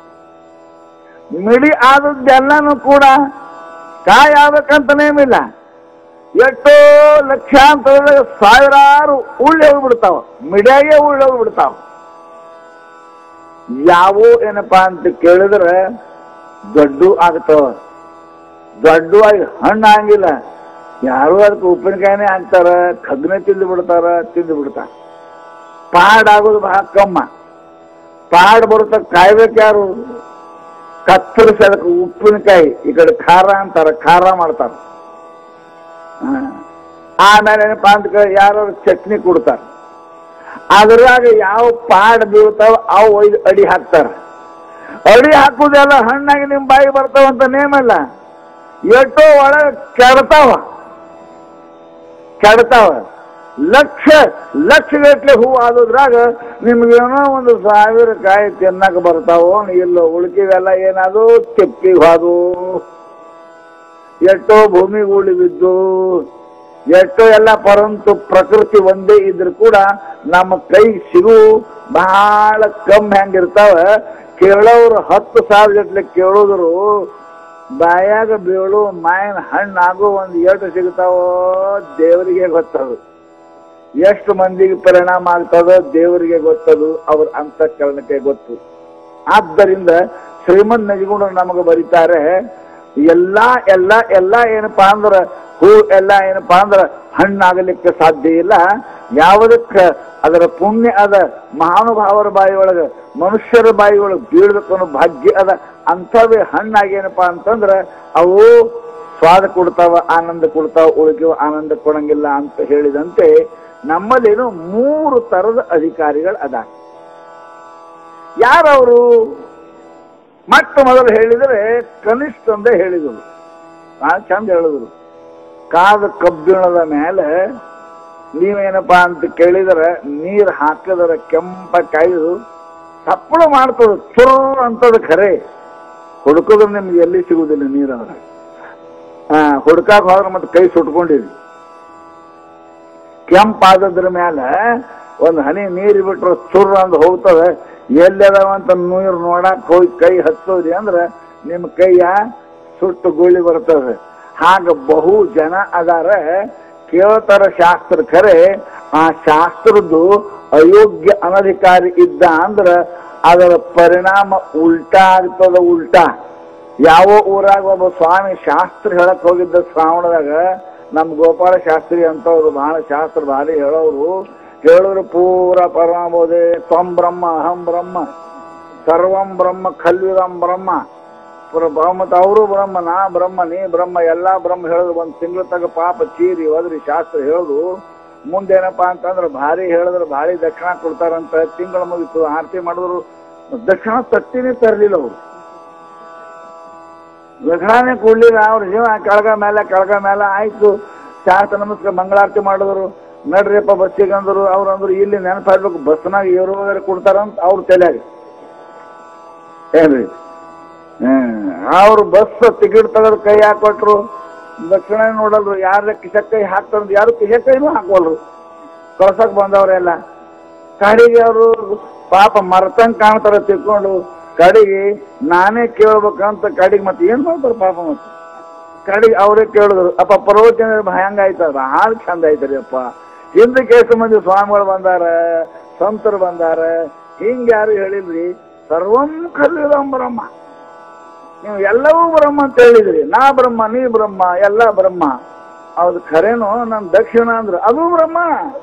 ಮಿಡಿ ಆದದ್ದೆಲ್ಲನೂ ಕೂಡ ಕಾಯಿ ಆಗ್ಬೇಕಂತನೇಮಿಲ್ಲ ಎಷ್ಟೋ ಲಕ್ಷಾಂತರ ಸಾವಿರಾರು ಉಳ್ಳಿ ಹೋಗ್ಬಿಡ್ತಾವ ಮಿಡಿಯಾಗೆ ಉಳ್ಳಿ ಹೋಗ್ಬಿಡ್ತಾವ ಯಾವು ಏನಪ್ಪಾ ಅಂತ ಕೇಳಿದ್ರೆ ದೊಡ್ಡ ಆಗ್ತಾವ ದೊಡ್ಡ ಆಗಿ ಹಣ್ಣು ಆಗಂಗಿಲ್ಲ ಯಾರು ಅದಕ್ಕೆ ಉಪ್ಪಿನಕಾಯಿನೇ ಹಾಕ್ತಾರ ಕಗ್ನೆ ತಿಂದು ಬಿಡ್ತಾರ ತಿಂದು ಬಿಡ್ತಾರ ಪಾಡ್ ಆಗೋದು ಬಹಳ ಕಮ್ಮ ಪಾಡ್ ಬರುತ್ತ ಕಾಯ್ಬೇಕು ಯಾರು ಕತ್ತರಿಸಿ ಅದಕ್ಕೆ ಉಪ್ಪಿನಕಾಯಿ ಈ ಕಡೆ ಖಾರ ಅಂತಾರ ಖಾರ ಮಾಡ್ತಾರ ಹಾ. ಆಮೇಲೆ ಏನಪ್ಪಾ ಅಂತ ಯಾರು ಚಟ್ನಿ ಕೊಡ್ತಾರ ಅದ್ರಾಗ ಯಾವ ಪಾಡ್ ಬೀಳ್ತಾವ ಅವು ಒಯ್ದು ಅಡಿ ಹಾಕ್ತಾರ ಅಡಿ ಹಾಕುದೆಲ್ಲ ಹಣ್ಣಾಗಿ ನಿಮ್ ಬಾಯಿ ಬರ್ತಾವಂತ ನೇಮಲ್ಲ ಎಷ್ಟೋ ಒಳಗೆ ಕೆಡ್ತಾವ ಕೆಡ್ತಾವ ಲಕ್ಷ ಲಕ್ಷಗಟ್ಲೆ ಹೂ ಆದದ್ರಾಗ ನಿಮ್ಗೇನೋ ಒಂದು ಸಾವಿರ ಕಾಯಿ ತಿನ್ನಕ್ ಬರ್ತಾವೋ ಇಲ್ಲ ಉಳ್ಕಿವೆಲ್ಲ ಏನಾದು ತಿಪ್ಪಿಗೆ ಹೋದು ಎಷ್ಟೋ ಭೂಮಿಗೆ ಉಳಿ ಬಿದ್ದು ಎಷ್ಟೋ ಎಲ್ಲ ಪರಂತು ಪ್ರಕೃತಿ ಒಂದೇ ಇದ್ರು ಕೂಡ ನಮ್ಮ ಕೈ ಸಿಗು ಬಹಳ ಕಮ್ಮಿ ಹೆಂಗಿರ್ತಾವ ಕೇಳೋರು ಹತ್ತು ಸಾವಿರ ಗಟ್ಲೆ ಕೇಳೋದ್ರು ಬಾಯಾಗ ಬೀಳು ಮಾಯಿನ ಹಣ್ಣಾಗು ಒಂದು ಎಷ್ಟು ಸಿಗ್ತಾವೋ ದೇವರಿಗೆ ಗೊತ್ತದು ಎಷ್ಟು ಮಂದಿಗೆ ಪರಿಣಾಮ ಆಗ್ತದೋ ದೇವರಿಗೆ ಗೊತ್ತದು ಅವ್ರ ಅಂತಃಕರಣಕ್ಕೆ ಗೊತ್ತು ಆದ್ದರಿಂದ ಶ್ರೀಮಂತ ನಜಿಗುಣರು ನಮಗೆ ಬರೀತಾರೆ ಎಲ್ಲಾ ಎಲ್ಲ ಎಲ್ಲ ಏನಪ್ಪಾ ಅಂದ್ರ ಹೂ ಎಲ್ಲ ಏನಪ್ಪಾ ಅಂದ್ರ ಹಣ್ಣಾಗಲಿಕ್ಕೆ ಸಾಧ್ಯ ಇಲ್ಲ ಯಾವುದಕ್ಕ ಅದರ ಪುಣ್ಯ ಅದ ಮಹಾನುಭಾವರ ಬಾಯಿ ಒಳಗ ಮನುಷ್ಯರ ಬಾಯಿ ಒಳಗೆ ಬೀಳ್ಬೇಕು ಅನ್ನೋ ಭಾಗ್ಯ ಅದ ಅಂಥವೇ ಹಣ್ಣಾಗೇನಪ್ಪಾ ಅಂತಂದ್ರ ಅವು ಸ್ವಾದ ಕೊಡ್ತಾವ ಆನಂದ ಕೊಡ್ತಾವ ಉಳಿಕೆವ ಆನಂದ ಕೊಡಂಗಿಲ್ಲ ಅಂತ ಹೇಳಿದಂತೆ ನಮ್ಮಲ್ಲೇನು ಮೂರು ತರದ ಅಧಿಕಾರಿಗಳು ಅದ ಯಾರವರು ಮೊಟ್ಟ ಮೊದಲು ಹೇಳಿದರೆ ಕನಿಷ್ಠ ಅಂದೇ ಹೇಳಿದರು ಭಾಳ ಚಂದ ಹೇಳಿದ್ರು ಕಾದ ಕಬ್ಬಿಣದ ಮೇಲೆ ನೀವೇನಪ್ಪಾ ಅಂತ ಕೇಳಿದರೆ ನೀರು ಹಾಕಿದರೆ ಕೆಂಪ ಕಾಯ್ದು ಸಪ್ಪಳ ಮಾಡ್ತದೆ ತುರ್ ಅಂತದ ಖರೆ ಹುಡುಕಿದ್ರೆ ನಿಮ್ಗೆ ಎಲ್ಲಿ ಸಿಗುದಿಲ್ಲ ನೀರದ್ರ ಹಾ ಹುಡ್ಕಾಕ್ ಹೋದ್ರೆ ಮತ್ತೆ ಕೈ ಸುಟ್ಕೊಂಡಿರಿ ಕೆಂಪಾದದ್ರ ಮೇಲೆ ಒಂದು ಹನಿ ನೀರು ಬಿಟ್ರೆ ಚುರ್ ಅಂದ್ ಹೋಗ್ತದೆ ಎಲ್ಲದಾವ ಅಂತ ನೀರು ನೋಡಕ್ ಹೋಗಿ ಕೈ ಹಚ್ಚೋದ್ರಿ ಅಂದ್ರೆ ನಿಮ್ಮ ಕೈಯ ಸುಟ್ಟು ಗುಳಿ ಬರ್ತದೆ ಹಾಗ ಬಹು ಜನ ಅದಾರ ಕೇಳ್ತಾರ ಶಾಸ್ತ್ರ ಖರೆ ಆ ಶಾಸ್ತ್ರದ್ದು ಅಯೋಗ್ಯ ಅನಧಿಕಾರಿ ಇದ್ದ ಅಂದ್ರ ಅದರ ಪರಿಣಾಮ ಉಲ್ಟಾ ಆಗ್ತದ ಉಲ್ಟಾ ಯಾವ ಊರಾಗ ಒಬ್ಬ ಸ್ವಾಮಿ ಶಾಸ್ತ್ರ ಹೇಳಕ್ ಹೋಗಿದ್ದ ಶ್ರಾವಣದಾಗ ನಮ್ ಗೋಪಾಲ ಶಾಸ್ತ್ರಿ ಅಂತವ್ರು ಬಹಳ ಶಾಸ್ತ್ರ ಭಾರಿ ಹೇಳೋರು ಹೇಳಿದ್ರು ಪೂರ ಪರಮಬೋಧೆ ತ್ವಂ ಬ್ರಹ್ಮ ಅಹಂ ಬ್ರಹ್ಮ ಸರ್ವಂ ಬ್ರಹ್ಮ ಖಲ್ವಿದಂ ಬ್ರಹ್ಮ ಪುರ ಮತ್ತ ಅವರು ಬ್ರಹ್ಮ ನಾ ಬ್ರಹ್ಮ ನೀ ಬ್ರಹ್ಮ ಎಲ್ಲಾ ಬ್ರಹ್ಮ ಹೇಳಿದ್ರು ಒಂದ್ ತಿಂಗಳ ತಗ ಪಾಪ ಚೀರಿ ಹೋದ್ರಿ ಶಾಸ್ತ್ರ ಹೇಳುದು ಮುಂದೇನಪ್ಪಾ ಅಂತಂದ್ರೆ ಭಾರಿ ಹೇಳಿದ್ರೆ ಭಾರಿ ದಕ್ಷಿಣ ಕೊಡ್ತಾರಂತ ತಿಂಗಳ ಮುಗಿತು ಆರತಿ ಮಾಡಿದ್ರು ದಕ್ಷಿಣ ತಟ್ಟಿನೇ ತರಲಿಲ್ಲ ಅವರು ದಕ್ಷಿಣನೇ ಕೊಡ್ಲಿಲ್ಲ ಅವ್ರ ಜೀವ ಕೆಳಗ ಮೇಲೆ ಕೆಳಗ ಮೇಲೆ ಆಯ್ತು ಶಾಸ್ತ್ರ ನಮಸ್ಕಾರ ಮಂಗಳಾರತಿ ಮಾಡಿದ್ರು ನಡ್ರಿಯಪ್ಪ ಬಸ್ಸಿಗೆ ಅಂದ್ರು ಅವ್ರು ಅಂದ್ರು ಇಲ್ಲಿ ನೆನಪಾಡ್ಬೇಕು ಬಸ್ನಾಗ ಏರುವಾಗ ಕೊಡ್ತಾರಂತ ಅವ್ರ ತಲೆಯಾಗ ಏನ್ರಿ ಹ್ಮ್ ಅವ್ರು ಬಸ್ ಟಿಕೆಟ್ ತೆಗೆದು ಕೈ ಹಾಕೊಟ್ರು ದಕ್ಷಿಣ ನೋಡಲ್ರು ಯಾರ ಕಿಸಕ್ ಕೈ ಹಾಕ್ತಾರ ಯಾರು ಕಿಸಕ್ ಕೈನೂ ಹಾಕೋಲ್ರು ಕಳ್ಸಕ್ ಬಂದವ್ರೆಲ್ಲ ಕಡೆಗೆ ಅವರು ಪಾಪ ಮರ್ತಂಗ್ ಕಾಣ್ತಾರ ತಿಳ್ಕೊಂಡು ಕಡೆಗೆ ನಾನೇ ಕೇಳ್ಬೇಕಂತ ಕಡೆಗೆ ಮತ್ತೆ ಏನ್ ಮಾಡ್ತಾರ ಪಾಪ ಮತ್ತೆ ಕಡೆಗೆ ಅವರೇ ಕೇಳಿದ್ರು ಅಪ್ಪ ಪ್ರವಚನ ಹೆಂಗ ಆಯ್ತದ ಭಾಳ ಚಂದ ಐತ್ರಿ ಅಪ್ಪ ಹಿಂದಕ್ಕೆ ಎಷ್ಟು ಮಂದಿ ಸ್ವಾಮಿಗಳು ಬಂದಾರ ಸಂತರು ಬಂದಾರ ಹಿಂಗ ಯಾರು ಹೇಳಿಲ್ರಿ ಸರ್ವಂ ಕಲ್ಲಿದಂ ಬ್ರಹ್ಮ ನೀವು ಎಲ್ಲವೂ ಬ್ರಹ್ಮ ಅಂತ ಹೇಳಿದ್ರಿ ನಾ ಬ್ರಹ್ಮ ನೀ ಬ್ರಹ್ಮ ಎಲ್ಲ ಬ್ರಹ್ಮ ಹೌದು ಖರೇನು ನನ್ ದಕ್ಷಿಣ ಅಂದ್ರು ಅದು ಬ್ರಹ್ಮ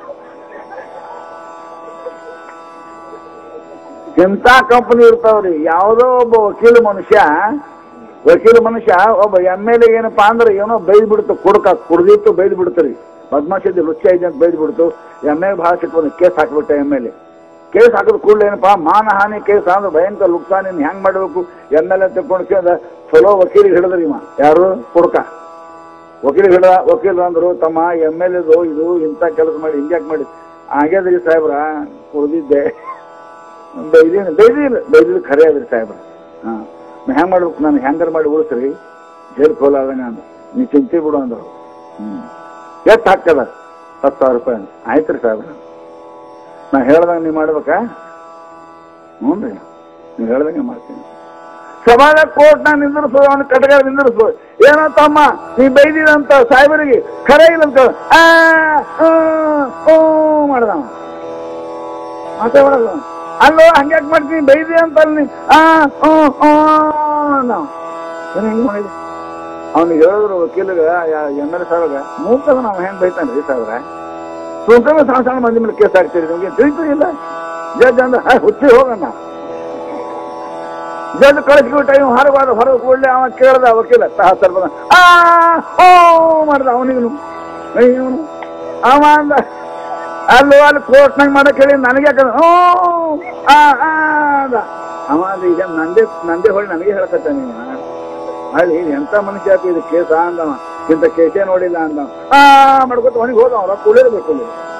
ಇಂಥ ಕಂಪನಿ ಇರ್ತಾವ್ರಿ ಯಾವುದೋ ಒಬ್ಬ ವಕೀಲ ಮನುಷ್ಯ ವಕೀಲ ಮನುಷ್ಯ ಒಬ್ಬ ಎಮ್ ಎಲ್ ಎ ಏನಪ್ಪಾ ಅಂದ್ರೆ ಏನೋ ಬೈದ್ ಬಿಡ್ತು ಕುಡ್ಕ ಕುಡ್ದಿತ್ತು ಬೈದ್ ಬಿಡ್ತೀರಿ ಪದ್ಮಾಶಿದ್ದು ರುಚಿ ಐತೆ ಅಂತ ಬೈದ್ ಬಿಡ್ತು ಎಮ್ ಎಲ್ ಭಾಳ ಸಿಟ್ಟು ಕೇಸ್ ಹಾಕ್ಬಿಟ್ಟೆ ಎಮ್ ಎಲ್ ಎ ಕೇಸ್ ಹಾಕಿದ ಕೂಡಲೇ ಏನಪ್ಪಾ ಮಾನಹಾನಿ ಕೇಸ್ ಅಂದ್ರೆ ಭಯಂಕರ ಲುಕ್ಸಾನ್ ಹೆಂಗ್ ಮಾಡ್ಬೇಕು ಎಮ್ ಎಲ್ ಎ ತಗೊಂಡು ಕೇಳಿದ ಚಲೋ ವಕೀಲಿಗೆ ಹಿಡಿದ್ರಿ ಇವ ಯಾರು ಕುಡ್ಕ ವಕೀಲಿಗೆ ಹಿಡಿದ ವಕೀಲರು ಅಂದ್ರು ತಮ್ಮ ಎಮ್ ಎಲ್ ಎದು ಇದು ಇಂಥ ಕೆಲಸ ಮಾಡಿ ಹಿಂಗ್ಯಾಕ್ ಮಾಡಿ ಆಗ್ಯದ್ರಿ ಸಾಹೇಬ್ರ ಕುಡ್ದಿದ್ದೆ ಬೈದಿನ ಬೈದಿಲ್ಲ ಬೈದಿಲ್ಲ ಖರೆ ಅದ್ರಿ ಸಾಹೇಬ್ರ ಹಾ ಹೆಂಗ್ ಮಾಡ್ಬೇಕು ನಾನು ಹೆಂಗಾರ ಮಾಡಿ ಉಳಿಸ್ರಿ ಜೈಲ್ ಖೋಲಾದಂಗ ಅಂದ ನೀ ಚಿಂತೆ ಬಿಡು ಅಂದ್ರು ಹ್ಮ್ ಎಷ್ಟು ಹಾಕದ ಹತ್ತು ಸಾವಿರ ರೂಪಾಯಿ ಅಂದ ಆಯ್ತು ರೀ ಸಾಹೇಬ್ರ ನಾ ಹೇಳ್ದಂಗೆ ನೀವು ಮಾಡ್ಬೇಕಾ ಹ್ಞೂ ರೀ ನೀವು ಹೇಳ್ದಂಗೆ ಮಾಡ್ತೀನಿ ಸಮಾಜ ಕೋರ್ಟ್ ನಾ ನಿಂದಿರಿಸು ಅವನ ಕಟಗಾರ ನಿಂದಿರಿಸು ಏನೋ ತಮ್ಮ ನೀ ಬೈದಿದಂತ ಸಾಹೇಬರಿಗೆ ಖರೆ ಇಲ್ಲ ಅಂತ ಹೇಳು. ಆ, ಹ್ಮ್, ಹ್ಮ್ ಮಾಡ್ದ ಅವ. ಮಾತೇ ಮಾಡಲ್ಲ ಅಲ್ಲೋ ಹಂಗ್ಯಾಕ್ ಮಾಡ್ತೀನಿ ಬೈದಿ ಅಂತ ಅಲ್ಲಿ ಆ ಹ್ಞೂ ಹ್ಞೂ ಅಂದ ಅವ. ಏನ್ ಹಿಂಗ್ ಮಾಡಿದ ಅವ್ನಿಗೆ ಹೇಳಿದ್ರು ವಕೀಲಿಗ ಎಮ್ ಎಲ್ ಸಾಹೇಬ್ಗ ಮೂಕದ ನಾವು ಹೆಂಗ್ ಬೈತಾನೆ ರೀ ಸಾಹೇಬ್ರ ಸುಂಕನ ಸಣ್ಣ ಸಣ್ಣ ಮಂದಿ ಮೇಲೆ ಕೇಸ್ ಹಾಕ್ತೀರಿ ನಿಮ್ಗೆ ತಿಳಿತು ಇಲ್ಲ ಜಡ್ಜ್ ಅಂದ "ಹೇ, ಹುಚ್ಚಿ ಹೋಗಣ್ಣ ಜಡ್ ಕಳಿಸ್ಬಿಟ್ಟ ಇವ್ ಹೊರಗಾದ ಹೊರಗೆ ಕೂಡಲೇ ಅವ ಕೇಳ್ದ ವಕೀಲ ಸಹಸ್ರ ಬಂದ ಆ ಓ ಮಾಡ್ದ ಅವನಿಗೂ ಇವನು ಅವ ಅಂದ ಅಲ್ಲಿ ಅಲ್ಲಿ ಕೋರ್ಟ್ನಾಗ ಮಾಡಕ್ ಹೇಳಿ ನನಗೆ ಯಾಕಂದ ಹ್ಞೂ ಆ ಆ ಅಂದ ಅವ ಅಂದ ಈಗ ನಂದೇ ನಂದೇ ಹೊಳ್ಳಿ ನನಗೆ ಹೇಳ್ಕತ್ತ ನೀವ ಅಲ್ಲಿ ಎಂತ ಮನುಷ್ಯ ಆಯ್ತು ಇದು ಕೇಸ ಅಂದವ ಇಂಥ ಕೇಸೇ ನೋಡಿಲ್ಲ ಅಂದವ ಆ ಮಾಡ್ಕೊತ ಅವನಿಗೆ ಹೋದ ಅವ್ರ ಕುಳಿರ್ಬೇಕು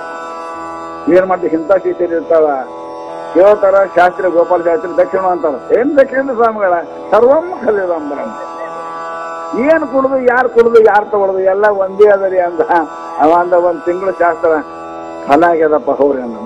ಏನ್ ಮಾಡ್ತೀವಿ ಇಂಥ ಕೇಸರಿ ಇರ್ತಾವ ಕೇಳ್ತಾರ ಶಾಸ್ತ್ರಿ ಗೋಪಾಲ ಶಾಸ್ತ್ರಿ ದಕ್ಷಿಣ ಅಂತಾರ ಏನ್ ದಕ್ಷಿಣ ಸ್ವಾಮಿಗಳ ಸರ್ವಂ ಕಲಿದಂಬರ ಏನ್ ಕುಡ್ದು ಯಾರು ಕುಡ್ದು ಯಾರು ತಗೊಳ್ದು ಎಲ್ಲ ಒಂದೇ ಅದರಿ ಅಂದ ಅವ ಅಂದ ಒಂದ್ ತಿಂಗಳು ಶಾಸ್ತ್ರ ಫಲ ಆಗ್ಯದಪ್ಪ ಹೋರಿ ಅಂದ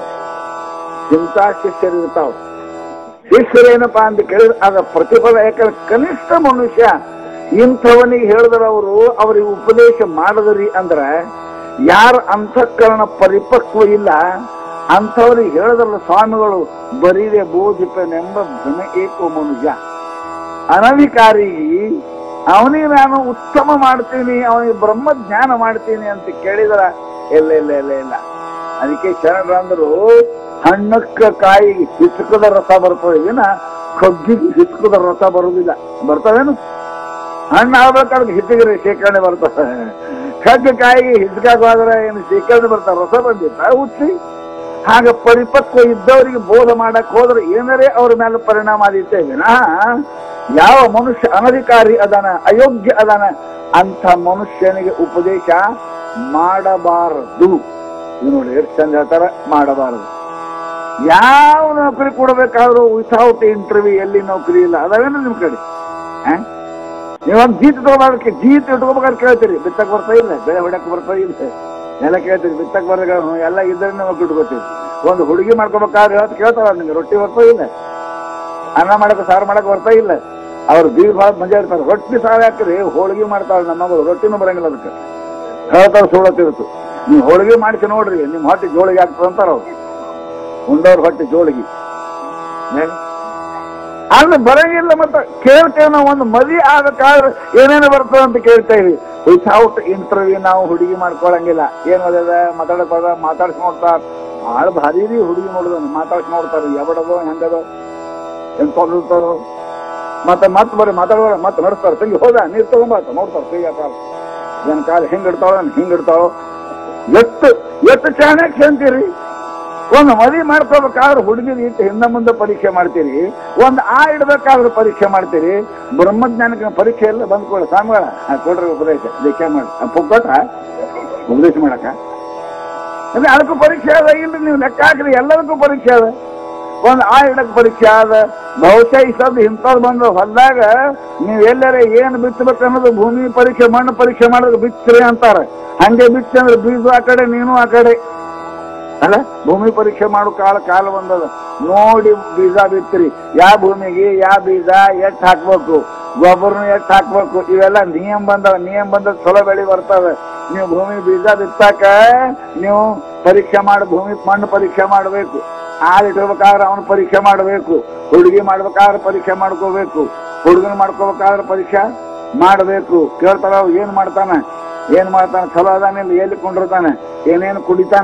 ಇಂಥ ಶಿಷ್ಯರು ಇರ್ತಾವ ಶಿಷ್ಯರೇನಪ್ಪ ಅಂತ ಕೇಳಿದ್ರೆ ಅದ ಪ್ರತಿಫಲ ಯಾಕಂದ್ರೆ ಕನಿಷ್ಠ ಮನುಷ್ಯ ಇಂಥವನಿಗೆ ಹೇಳಿದ್ರ ಅವರು ಅವ್ರಿಗೆ ಉಪದೇಶ ಮಾಡಿದ್ರಿ ಅಂದ್ರ ಯಾರ ಅಂತಃಕರಣ ಪರಿಪಕ್ವ ಇಲ್ಲ ಅಂಥವ್ರಿಗೆ ಹೇಳಿದ್ರಲ್ಲ ಸ್ವಾಮಿಗಳು ಬರೀದೆ ಬೋಧಿಪನೆಂಬ ಘನ ಏಕೋ ಮನುಷ್ಯ ಅನಧಿಕಾರಿ ಅವನಿಗೆ ನಾನು ಉತ್ತಮ ಮಾಡ್ತೀನಿ ಅವನಿಗೆ ಬ್ರಹ್ಮ ಜ್ಞಾನ ಮಾಡ್ತೀನಿ ಅಂತ ಕೇಳಿದ್ರ ಇಲ್ಲ ಇಲ್ಲ ಇಲ್ಲ ಇಲ್ಲ ಅದಕ್ಕೆ ಶರಣರು ಅಂದ್ರು ಹಣ್ಣಕ್ಕ ಕಾಯಿಗೆ ಹಿಚಕದ ರಸ ಬರ್ತದೆ ವಿನ ಕಬ್ಬಿಗೆ ಹಿಚಕದ ರಸ ಬರುವುದಿಲ್ಲ ಬರ್ತವೇನು ಹಣ್ಣು ಆಗ್ಬೇಕಾದ್ರೆ ಹಿಟ್ಟಿಗೆ ಶೇಖರಣೆ ಬರ್ತದೆ ಕಗ್ಗ ಕಾಯಿಗೆ ಹಿಚ್ಕಾಗೋದ್ರೆ ಏನು ಶೇಖರಣೆ ಬರ್ತಾವ ರಸ ಬಂದಿತ್ತ ಹುಚ್ಚಿ ಹಾಗ ಪರಿಪಕ್ವ ಇದ್ದವರಿಗೆ ಬೋಧ ಮಾಡಕ್ ಹೋದ್ರೆ ಏನರೇ ಅವ್ರ ಮೇಲೆ ಪರಿಣಾಮ ಆದಿತ್ತೆ ವಿನಃ ಯಾವ ಮನುಷ್ಯ ಅನಧಿಕಾರಿ ಅದಾನ ಅಯೋಗ್ಯ ಅದಾನ ಅಂತ ಮನುಷ್ಯನಿಗೆ ಉಪದೇಶ ಮಾಡಬಾರದು ಇದು ನೋಡಿ ಎಷ್ಟು ಚಂದ ಹೇಳ್ತಾರ ಮಾಡಬಾರದು ಯಾವ ನೌಕರಿ ಕೊಡಬೇಕಾದ್ರೂ ವಿಥೌಟ್ ಇಂಟರ್ವ್ಯೂ ಎಲ್ಲಿ ನೌಕರಿ ಇಲ್ಲ ಅದಾವೇನು ನಿಮ್ ಕಡೆ ಆ? ನೀವೊಂದು ಜೀತ್ ತಗೋಬಾರಕ್ಕೆ ಜೀತ್ ಇಟ್ಕೋಬೇಕಾದ್ರೆ ಕೇಳ್ತೀರಿ ಬಿತ್ತಕ್ ಬರ್ತಾ ಇಲ್ಲ ಬೆಳೆ ಹೊಡಕ್ ಬರ್ತಾ ಇಲ್ಲ ಎಲ್ಲ ಕೇಳ್ತೀರಿ ಬಿತ್ತಕ್ ಬರ್ದಾಗ ಎಲ್ಲ ಇದ್ರೆ ನಾವು ಇಟ್ಕೋತೀವಿ ಒಂದು ಹುಡುಗಿ ಮಾಡ್ಕೋಬೇಕಾದ್ರೆ ಹೇಳ್ತ ಕೇಳ್ತಾರ ನಿಮ್ಗೆ ರೊಟ್ಟಿ ಬರ್ತಾ ಇಲ್ಲ ಅನ್ನ ಮಾಡಕ್ ಸಾರು ಮಾಡಕ್ ಬರ್ತಾ ಇಲ್ಲ ಅವ್ರು ಬೀರ್ ಭಾಳ ಮಜಾ ಇರ್ತಾರೆ ರೊಟ್ಟಿ ಸಾರು ಹಾಕ್ರಿ ಹೋಳಿಗೆ ಮಾಡ್ತಾಳೆ ನಮ್ಮ ಮಗಳು ರೊಟ್ಟಿನೂ ಬರಂಗಿಲ್ಲ ಅದಕ್ಕೆ ಹೇಳ್ತಾರ ಸುಳ್ಳತ್ತಿರುತ್ತು ನೀವು ಹೋಳಿಗೆ ಮಾಡಿಸಿ ನೋಡ್ರಿ ನಿಮ್ಮ ಹೊಟ್ಟೆ ಜೋಳಿಗೆ ಆಗ್ತದೆ ಅಂತಾರ ಅವ್ರು ಉಂಡವ್ರ ಹೊಟ್ಟೆ ಜೋಳಿಗೆ ಏನ್? ಅಲ್ಲಿ ಬರಂಗಿಲ್ಲ ಮತ್ತ ಕೇಳ್ತೇವೆ ನಾವು ಒಂದು ಮದಿ ಆಗಕ್ಕಾದ್ರೆ ಏನೇನು ಬರ್ತದೆ ಅಂತ ಕೇಳ್ತೇವೆ ವಿಥೌಟ್ ಇಂಟರ್ವ್ಯೂ ನಾವು ಹುಡುಗಿ ಮಾಡ್ಕೊಳಂಗಿಲ್ಲ ಏನ್ ಅದ ಮಾತಾಡಕ್ ಹೋದ ಮಾತಾಡ್ಸಿ ನೋಡ್ತಾರ ಭಾಳ ಭಾರಿ ರೀ ಹುಡುಗಿ ನೋಡುದ ಮಾತಾಡ್ಸಿ ನೋಡ್ತಾರ ಎಬಡದೋ ಹೆಂಗದೋ ಏನ್ ತೊಲಿರ್ತಾರೋ ಮತ್ತೆ ಮತ್ತೆ ಬರ್ರಿ ಮಾತಾಡುವ ಮತ್ತೆ ನಡೆಸ್ತಾರ ತಂಗಿ ಹೋದ ನೀರ್ ತಗೊಂಬಾತ ನೋಡ್ತಾರ ಕೈ ಕಾಲ ಏನ್ ಕಾಲ ಹಿಂಗ್ ಇಡ್ತಾವ ಹಿಂಗ್ ಇಡ್ತಾವ ಎಷ್ಟು ಎಷ್ಟು ಚಾಣಕ್ಯ ಅಂತೀರಿ ಒಂದು ಮದುವೆ ಮಾಡ್ಕೋಬೇಕಾದ್ರೆ ಹುಡುಗಿನ ಇಟ್ಟು ಹಿಂದೆ ಮುಂದೆ ಪರೀಕ್ಷೆ ಮಾಡ್ತೀರಿ ಒಂದು ಆ ಇಡ್ಬೇಕಾದ್ರೆ ಪರೀಕ್ಷೆ ಮಾಡ್ತೀರಿ ಬ್ರಹ್ಮಜ್ಞಾನಕ್ಕೆ ಪರೀಕ್ಷೆ ಎಲ್ಲ ಬಂದ್ಕೊಳ್ಳಿ ಸ್ವಾಮಿಗಳ ಆ, ಕೊಡ್ರಿ ಉಪದೇಶ ದೀಕ್ಷೆ ಮಾಡಿ ಆ, ಪುಕ್ಕಟ ಉಪದೇಶ ಮಾಡಕ ಅಂದ್ರೆ ಅದಕ್ಕೂ ಪರೀಕ್ಷೆ ಅದ ಇಲ್ರಿ ನೀವು ಲೆಕ್ಕ ಹಾಕ್ರಿ ಎಲ್ಲದಕ್ಕೂ ಪರೀಕ್ಷೆ ಅದ ಒಂದು ಆ ಇಡಕ್ ಪರೀಕ್ಷೆ ಅದ ಬಹುಶಃ ಈ ಸದ್ ಇಂಥದ್ದು ಬಂದು ಹೊಲ್ದಾಗ ನೀವು ಎಲ್ಲರ ಏನು ಬಿತ್ತಬೇಕು ಅನ್ನೋದು ಭೂಮಿ ಪರೀಕ್ಷೆ ಮಣ್ಣು ಪರೀಕ್ಷೆ ಮಾಡೋದು ಬಿಚ್ಚ್ರಿ ಅಂತಾರೆ ಹಂಗೆ ಬಿಚ್ಚ ಅಂದ್ರೆ ಬೀಜ ಆ ಕಡೆ ನೀನು ಆ ಕಡೆ ಅಲ್ಲ ಭೂಮಿ ಪರೀಕ್ಷೆ ಮಾಡೋ ಕಾಲ ಕಾಲ ಬಂದದ ನೋಡಿ ಬೀಜ ಬಿತ್ತಿರಿ ಯಾವ ಭೂಮಿಗೆ ಯಾವ ಬೀಜ ಎಷ್ಟ್ ಹಾಕ್ಬೇಕು ಗೊಬ್ಬರನು ಎಷ್ಟ್ ಹಾಕ್ಬೇಕು ಇವೆಲ್ಲ ನಿಯಮ ಬಂದವ ನಿಯಮ ಬಂದ ಚಲೋ ಬೆಳಿ ಬರ್ತವೆ ನೀವು ಭೂಮಿ ಬೀಜ ಬಿತ್ತಾಕ ನೀವು ಪರೀಕ್ಷೆ ಮಾಡಿ ಭೂಮಿ ಮಣ್ಣು ಪರೀಕ್ಷೆ ಮಾಡಬೇಕು ಹಾಲು ಇಟ್ಕೋಬೇಕಾದ್ರೆ ಅವನು ಪರೀಕ್ಷೆ ಮಾಡಬೇಕು ಹುಡುಗಿ ಮಾಡ್ಬೇಕಾದ್ರೆ ಪರೀಕ್ಷೆ ಮಾಡ್ಕೋಬೇಕು ಹುಡುಗನ ಮಾಡ್ಕೋಬೇಕಾದ್ರೆ ಪರೀಕ್ಷೆ ಮಾಡಬೇಕು ಕೇಳ್ತಾರ ಅವ ಏನ್ ಮಾಡ್ತಾನ ಏನ್ ಮಾಡ್ತಾನ ಚಲೋ ಅದಾನಿಲ್ಲ ಎಲ್ಲಿ ಕೊಂಡಿರ್ತಾನೆ ಏನೇನು ಕುಡಿತಾನ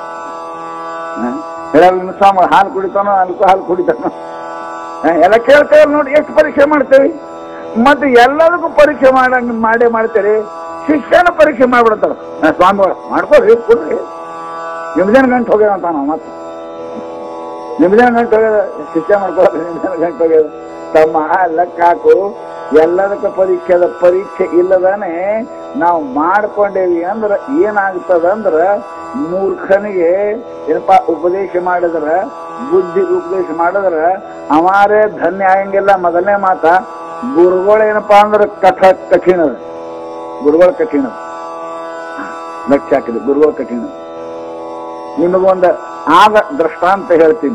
ಹೇಳಲ್ಲ ಸ್ವಾಮಿ ಹಾಲು ಕುಡಿತಾನೋ ಅಲ್ಕೋ ಹಾಲು ಕುಡಿತಾನೋ ಹ, ಎಲ್ಲ ಕೇಳ್ತೇವೆ ನೋಡಿ ಎಷ್ಟು ಪರೀಕ್ಷೆ ಮಾಡ್ತೇವೆ ಮತ್ತೆ ಎಲ್ಲದಕ್ಕೂ ಪರೀಕ್ಷೆ ಮಾಡಂಗ್ ಮಾಡೇ ಮಾಡ್ತೀರಿ ಶಿಕ್ಷಣ ಪರೀಕ್ಷೆ ಮಾಡ್ಬಿಡ್ತಾರ ಸ್ವಾಮಿಗಳು ಮಾಡ್ಕೊಡ್ರಿ ಕೊಡ್ರಿ ನಿಮ್ದೇನು ಗಂಟು ಹೋಗ್ಯಾವ ಅಂತ ನಾವು ಮತ್ತೆ ನಿಮ್ದೇನು ಗಂಟು ಹೋಗ್ಯದ ಶಿಕ್ಷೆ ಮಾಡ್ಕೊಳ್ರಿ ನಿಮ್ದೇನು ಗಂಟು ಹೋಗ್ಯದ ತಮ್ಮ ಲೆಕ್ಕ ಹಾಕು ಎಲ್ಲದಕ್ಕ ಪರೀಕ್ಷೆ ಅದ ಪರೀಕ್ಷೆ ಇಲ್ಲದಾನೆ ನಾವು ಮಾಡ್ಕೊಂಡೇವಿ ಅಂದ್ರ ಏನಾಗ್ತದ ಅಂದ್ರ ಮೂರ್ಖನಿಗೆ ಏನಪ್ಪಾ ಉಪದೇಶ ಮಾಡಿದ್ರ ಬುದ್ಧಿ ಉಪದೇಶ ಮಾಡಿದ್ರ ಅವಾರೇ ಧನ್ಯ ಆಗಂಗಿಲ್ಲ ಮೊದಲನೇ ಮಾತ ಗುರುಗಳು ಏನಪ್ಪಾ ಅಂದ್ರ ಕಠ ಕಠಿಣ ಅದ ಗುರುಗಳು ಕಠಿಣ ಅದ. ಲಕ್ಷ್ಯ ಹಾಕಿದೆ ಗುರುಗಳು ಕಠಿಣ ಅದ. ನಿಮಗೊಂದು ಆಗ ದೃಷ್ಟಾಂತ ಹೇಳ್ತೀನಿ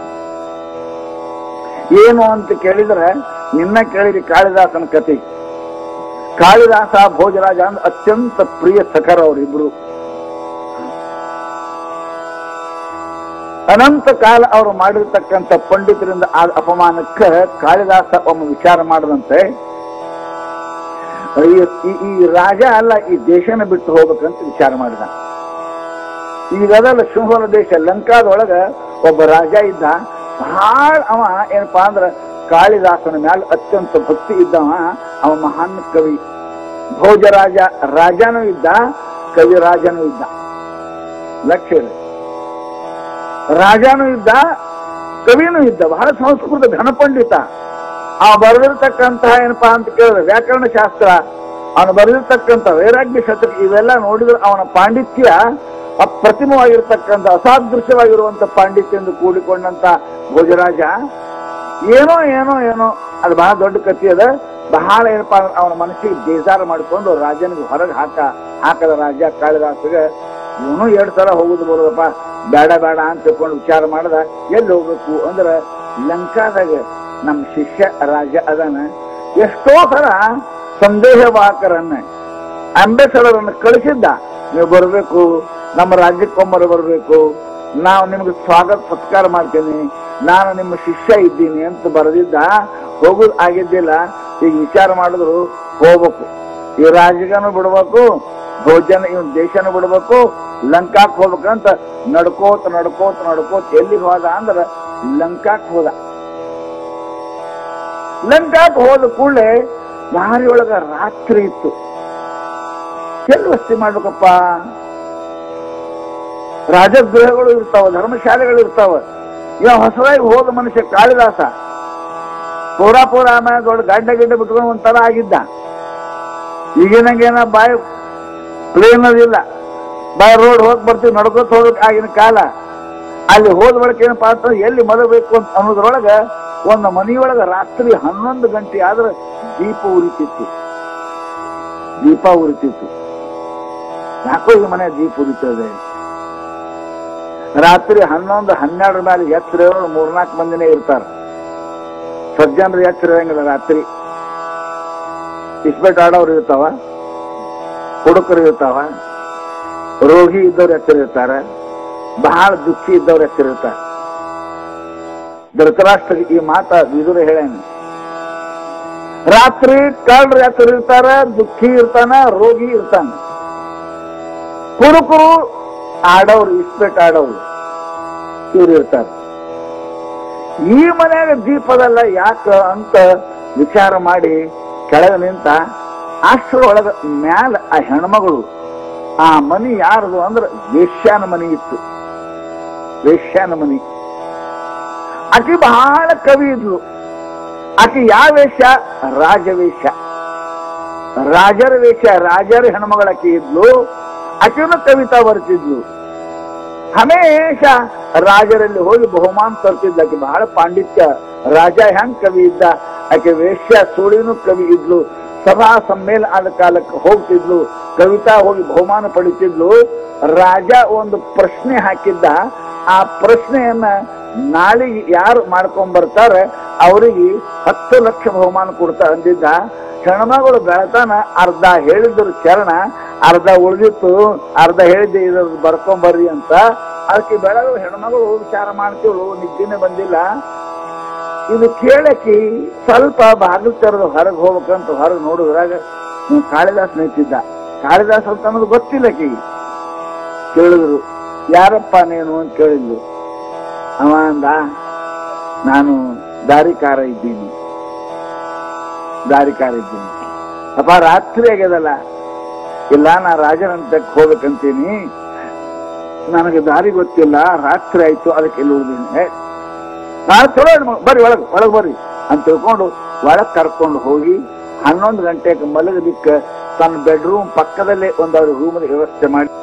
ಏನು ಅಂತ ಕೇಳಿದ್ರೆ ನಿನ್ನ ಕೇಳಿರಿ ಕಾಳಿದಾಸನ ಕತೆ ಕಾಳಿದಾಸ ಭೋಜರಾಜ ಅಂದ್ರೆ ಅತ್ಯಂತ ಪ್ರಿಯ ಸಖರ ಅವರಿಬ್ರು ಅನಂತ ಕಾಲ ಅವರು ಮಾಡಿರ್ತಕ್ಕಂಥ ಪಂಡಿತರಿಂದ ಆದ ಅಪಮಾನಕ್ಕೆ ಕಾಳಿದಾಸ ಒಮ್ಮೆ ವಿಚಾರ ಮಾಡದಂತೆ ಈ- ಈ- ಈ ರಾಜ ಅಲ್ಲ ಈ ದೇಶನ ಬಿಟ್ಟು ಹೋಗ್ಬೇಕಂತ ವಿಚಾರ ಮಾಡಿದ ಈಗ ಅದಲ್ಲ ಶೃಂಗಲ ದೇಶ ಲಂಕಾದೊಳಗ ಒಬ್ಬ ರಾಜ ಇದ್ದ ಬಹಳ ಅವ ಏನಪ್ಪಾ ಅಂದ್ರ ಕಾಳಿದಾಸನ ಮ್ಯಾಲ ಅತ್ಯಂತ ಭಕ್ತಿ ಇದ್ದವ ಅವ ಮಹಾನ್ ಕವಿ ಭೋಜರಾಜ ರಾಜನೂ ಇದ್ದ ಕವಿರಾಜನೂ ಇದ್ದ ಲಕ್ಷ್ಯ ಇರ್ಲಿ. ರಾಜನೂ ಇದ್ದ ಕವಿನೂ ಇದ್ದ ಬಹಳ ಸಂಸ್ಕೃತ ಘನಪಂಡಿತ ಆ ಬರೆದಿರ್ತಕ್ಕಂತಹ ಏನಪ್ಪಾ ಅಂತ ಕೇಳಿದ್ರೆ ವ್ಯಾಕರಣ ಶಾಸ್ತ್ರ ಅವನು ಬರೆದಿರ್ತಕ್ಕಂಥ ವೈರಾಗ್ಯ ಶತಕ ಇವೆಲ್ಲ ನೋಡಿದ್ರೆ ಅವನ ಪಾಂಡಿತ್ಯ ಅಪ್ರತಿಮವಾಗಿರ್ತಕ್ಕಂಥ ಅಸಾದೃಶ್ಯವಾಗಿರುವಂತ ಪಾಂಡಿತ್ಯದಿಂದ ಕೂಡಿಕೊಂಡಂತ ಭೋಜರಾಜ ಏನೋ ಏನೋ ಏನೋ ಅದು ಬಹಳ ದೊಡ್ಡ ಕಥೆ ಅದ ಬಹಳ ಏನಪ್ಪಾ ಅಂದ್ರೆ ಅವನ ಮನಸ್ಸಿಗೆ ಬೇಜಾರು ಮಾಡಿಕೊಂಡು ರಾಜನಿಗೆ ಹೊರಗೆ ಹಾಕ ಹಾಕದ ರಾಜ ಕಾಳಿದಾಸಗೆ ಇವನು ಎರಡ್ ಸಲ ಹೋಗುದು ಬರೋದಪ್ಪ ಬೇಡ ಬೇಡ ಅಂತ ತಿಳ್ಕೊಂಡು ವಿಚಾರ ಮಾಡದ ಎಲ್ಲಿ ಹೋಗ್ಬೇಕು ಅಂದ್ರ ಲಂಕಾದಾಗ ನಮ್ಮ ಶಿಷ್ಯ ರಾಜ ಅದನ ಎಷ್ಟೋ ಸಲ ಸಂದೇಹವಾಹಕರನ್ನ ಅಂಬೇಸಡರ್ ಅನ್ನು ಕಳಿಸಿದ್ದ ನೀವು ಬರಬೇಕು ನಮ್ಮ ರಾಜ್ಯಕ್ಕೊಮ್ಮರು ಬರಬೇಕು ನಾವು ನಿಮ್ಗೆ ಸ್ವಾಗತ ಸತ್ಕಾರ ಮಾಡ್ತೀನಿ ನಾನು ನಿಮ್ಮ ಶಿಷ್ಯ ಇದ್ದೀನಿ ಅಂತ ಬರೆದಿದ್ದ ಹೋಗುದು ಆಗಿದ್ದಿಲ್ಲ ಈಗ ವಿಚಾರ ಮಾಡಿದ್ರು ಹೋಗ್ಬೇಕು ಈ ರಾಜ್ಯಗನು ಬಿಡ್ಬೇಕು ಭೋಜನ ಇವನ್ ದೇಶನ ಬಿಡ್ಬೇಕು ಲಂಕಾಕ್ ಹೋಗ್ಬೇಕಂತ ನಡ್ಕೋತ ನಡ್ಕೋತ ನಡ್ಕೋತ ಎಲ್ಲಿಗೆ ಹೋದ ಅಂದ್ರ ಲಂಕಾಕ್ ಹೋದ ಲಂಕಾಕ್ ಹೋದ ಕೂಡಲೇ ದಾರಿ ಒಳಗ ರಾತ್ರಿ ಇತ್ತು ಎಲ್ಲಿ ವಸ್ತಿ ಮಾಡ್ಬೇಕಪ್ಪ ರಾಜಗೃಹಗಳು ಇರ್ತಾವ ಧರ್ಮಶಾಲೆಗಳು ಇರ್ತಾವ ಇವ ಹೊಸದಾಗಿ ಹೋದ ಮನುಷ್ಯ ಕಾಳಿದಾಸ ಪೂರ ಪೂರ ಆಮೇಲೆ ದೊಡ್ಡ ಗಡ್ಡ ಗಿಡ್ಡ ಬಿಟ್ಕೊಂಡು ಒಂಥರ ಆಗಿದ್ದ ಈಗಿನಂಗೇನ ಬಾಯಿ ಪ್ಲೇನ್ ಅದಿಲ್ಲ ಬಾಯ್ ರೋಡ್ ಹೋಗಿ ಬರ್ತೀವಿ ನಡ್ಕೋತ ಹೋಗ್ಬೇಕು ಆಗಿನ ಕಾಲ ಅಲ್ಲಿ ಹೋದ ಬಳಿಕ ಏನಪ್ಪಾ ಅಂತ ಎಲ್ಲಿ ಮಲಗಬೇಕು ಅಂತ ಅನ್ನೋದ್ರೊಳಗ ಒಂದು ಮನೆಯೊಳಗ ರಾತ್ರಿ ಹನ್ನೊಂದು ಗಂಟೆ ಆದ್ರೆ ದೀಪ ಉರಿತಿತ್ತು ದೀಪ ಉರಿತಿತ್ತು ಯಾಕೋ ಈ ಮನೆ ದೀಪ ಉರಿತದೆ ರಾತ್ರಿ ಹನ್ನೊಂದು ಹನ್ನೆರಡರ ಮೇಲೆ ಎಚ್ಚರ ಮೂರ್ನಾಲ್ಕು ಮಂದಿನೇ ಇರ್ತಾರ ಸಜ್ಜನರು ಎಚ್ಚರ ಇರಂಗಿಲ್ಲ ರಾತ್ರಿ ಇಸ್ಪೇಟ್ ಆಡೋರು ಇರ್ತಾವ ಹುಡುಕರು ಇರ್ತಾವ ರೋಗಿ ಇದ್ದವ್ರು ಎಚ್ಚರ ಇರ್ತಾರ ಬಹಳ ದುಃಖಿ ಇದ್ದವ್ರು ಎಚ್ಚರ ಇರ್ತಾರ ಧೃತರಾಷ್ಟ್ರ ಈ ಮಾತ ವಿದುರ ಹೇಳೇನು ರಾತ್ರಿ ಕಳ್ಳರು ಎಚ್ಚರ ಇರ್ತಾರ ದುಃಖಿ ಇರ್ತಾನ ರೋಗಿ ಇರ್ತಾನ ಕುರುಕರು ಆಡೋರು ಇಸ್ಪೇಟ್ ಆಡೋರು ಇವ್ರು ಇರ್ತಾರೆ ಈ ಮನೆಯಾಗ ದೀಪದಲ್ಲ ಯಾಕ ಅಂತ ವಿಚಾರ ಮಾಡಿ ಕೆಳಗೆ ನಿಂತ ಅಷ್ಟರೊಳಗ ಮ್ಯಾಲ ಆ ಹೆಣ್ಮಗಳು ಆ ಮನಿ ಯಾರದು ಅಂದ್ರೆ ವೇಶ್ಯಾನ ಮನಿ ಇತ್ತು ವೇಶ್ಯಾನ ಮನಿ ಆಕಿ ಬಹಳ ಕವಿ ಇದ್ಲು ಆಕಿ ಯಾವ ವೇಷ ರಾಜವೇಷ ರಾಜರ ವೇಷ ರಾಜರ ಹೆಣ್ಮಗಳಾಕಿ ಇದ್ಲು ಆಕೆನು ಕವಿತಾ ಬರ್ತಿದ್ಲು ಹಮೇಶ ರಾಜರಲ್ಲಿ ಹೋಗಿ ಬಹುಮಾನ ತರ್ತಿದ್ದ ಆಕೆ ಬಹಳ ಪಾಂಡಿತ್ಯ ರಾಜ ಹೆಂಗ್ ಕವಿ ಇದ್ದ ಆಕೆ ವೇಶ್ಯ ಸುಳಿನೂ ಕವಿ ಇದ್ಲು ಸಭಾ ಸಮ್ಮೇಳನ ಆದ ಕಾಲಕ್ಕೆ ಹೋಗ್ತಿದ್ಲು ಕವಿತಾ ಹೋಗಿ ಬಹುಮಾನ ಪಡಿತಿದ್ಲು ರಾಜ ಒಂದು ಪ್ರಶ್ನೆ ಹಾಕಿದ್ದ ಆ ಪ್ರಶ್ನೆಯನ್ನ ನಾಳೆಗೆ ಯಾರು ಮಾಡ್ಕೊಂಡ್ ಬರ್ತಾರೆ ಅವರಿಗೆ ಹತ್ತು ಲಕ್ಷ ಬಹುಮಾನ ಕೊಡ್ತಾ ಅಂದಿದ್ದ ಹೆಣ್ಮಗಳು ಬೆಳತಾನ ಅರ್ಧ ಹೇಳಿದ್ರು ಚರಣ ಅರ್ಧ ಉಳಿದಿತ್ತು ಅರ್ಧ ಹೇಳಿದ್ದೆ ಇದ್ರದ್ದು ಬರ್ಕೊಂಬರ್ರಿ ಅಂತ ಅದಕ್ಕೆ ಬೆಳಗ್ಗೆ ಹೆಣ್ಮಗಳು ವಿಚಾರ ಮಾಡ್ತೀವಳು ನಿದ್ದೆನೆ ಬಂದಿಲ್ಲ ಇದು ಕೇಳಕಿ ಸ್ವಲ್ಪ ಬಾಗಿಲು ತೆರೆದು ಹೊರಗೆ ಹೋಗ್ಬೇಕಂತ ಹೊರಗೆ ನೋಡಿದ್ರಾಗ ಇವ್ನು ಕಾಳಿದಾಸ್ ನಿಂತಿದ್ದ ಕಾಳಿದಾಸ್ ಅಂತ ಅನ್ನೋದು ಗೊತ್ತಿಲ್ಲ ಕಿ ಕೇಳಿದ್ರು ಯಾರಪ್ಪ ನೀನು ಅಂತ ಕೇಳಿದ್ಲು ಅವ ಅಂದ ನಾನು ದಾರಿಕಾರ ಇದ್ದೀನಿ ದಾರಿಕಾರ ಇದ್ದೀನಿ ಅಪ್ಪ ರಾತ್ರಿ ಆಗ್ಯದಲ್ಲ ಇಲ್ಲ ನಾ ರಾಜನಂತಕ್ಕೆ ಹೋಗ್ಬೇಕಂತೀನಿ ನನಗೆ ದಾರಿ ಗೊತ್ತಿಲ್ಲ ರಾತ್ರಿ ಆಯ್ತು ಅದಕ್ಕೆ ಇಲ್ಲಿ ಉಳಿದೀನಿ ಏ, ನಾಳೆ ಚಲೋ ಹೆಣ್ಣು ಮಗು, ಬರ್ರಿ ಒಳಗೆ ಒಳಗೆ ಬರ್ರಿ ಅಂತ ತಿಳ್ಕೊಂಡು ಒಳಗೆ ಕರ್ಕೊಂಡು ಹೋಗಿ ಹನ್ನೊಂದು ಗಂಟೆಗೆ ಮಲಗಲಿಕ್ಕೆ ತನ್ನ ಬೆಡ್ರೂಮ್ ಪಕ್ಕದಲ್ಲೇ ಒಂದು ಅವ್ರ ರೂಮ್ ವ್ಯವಸ್ಥೆ ಮಾಡಿ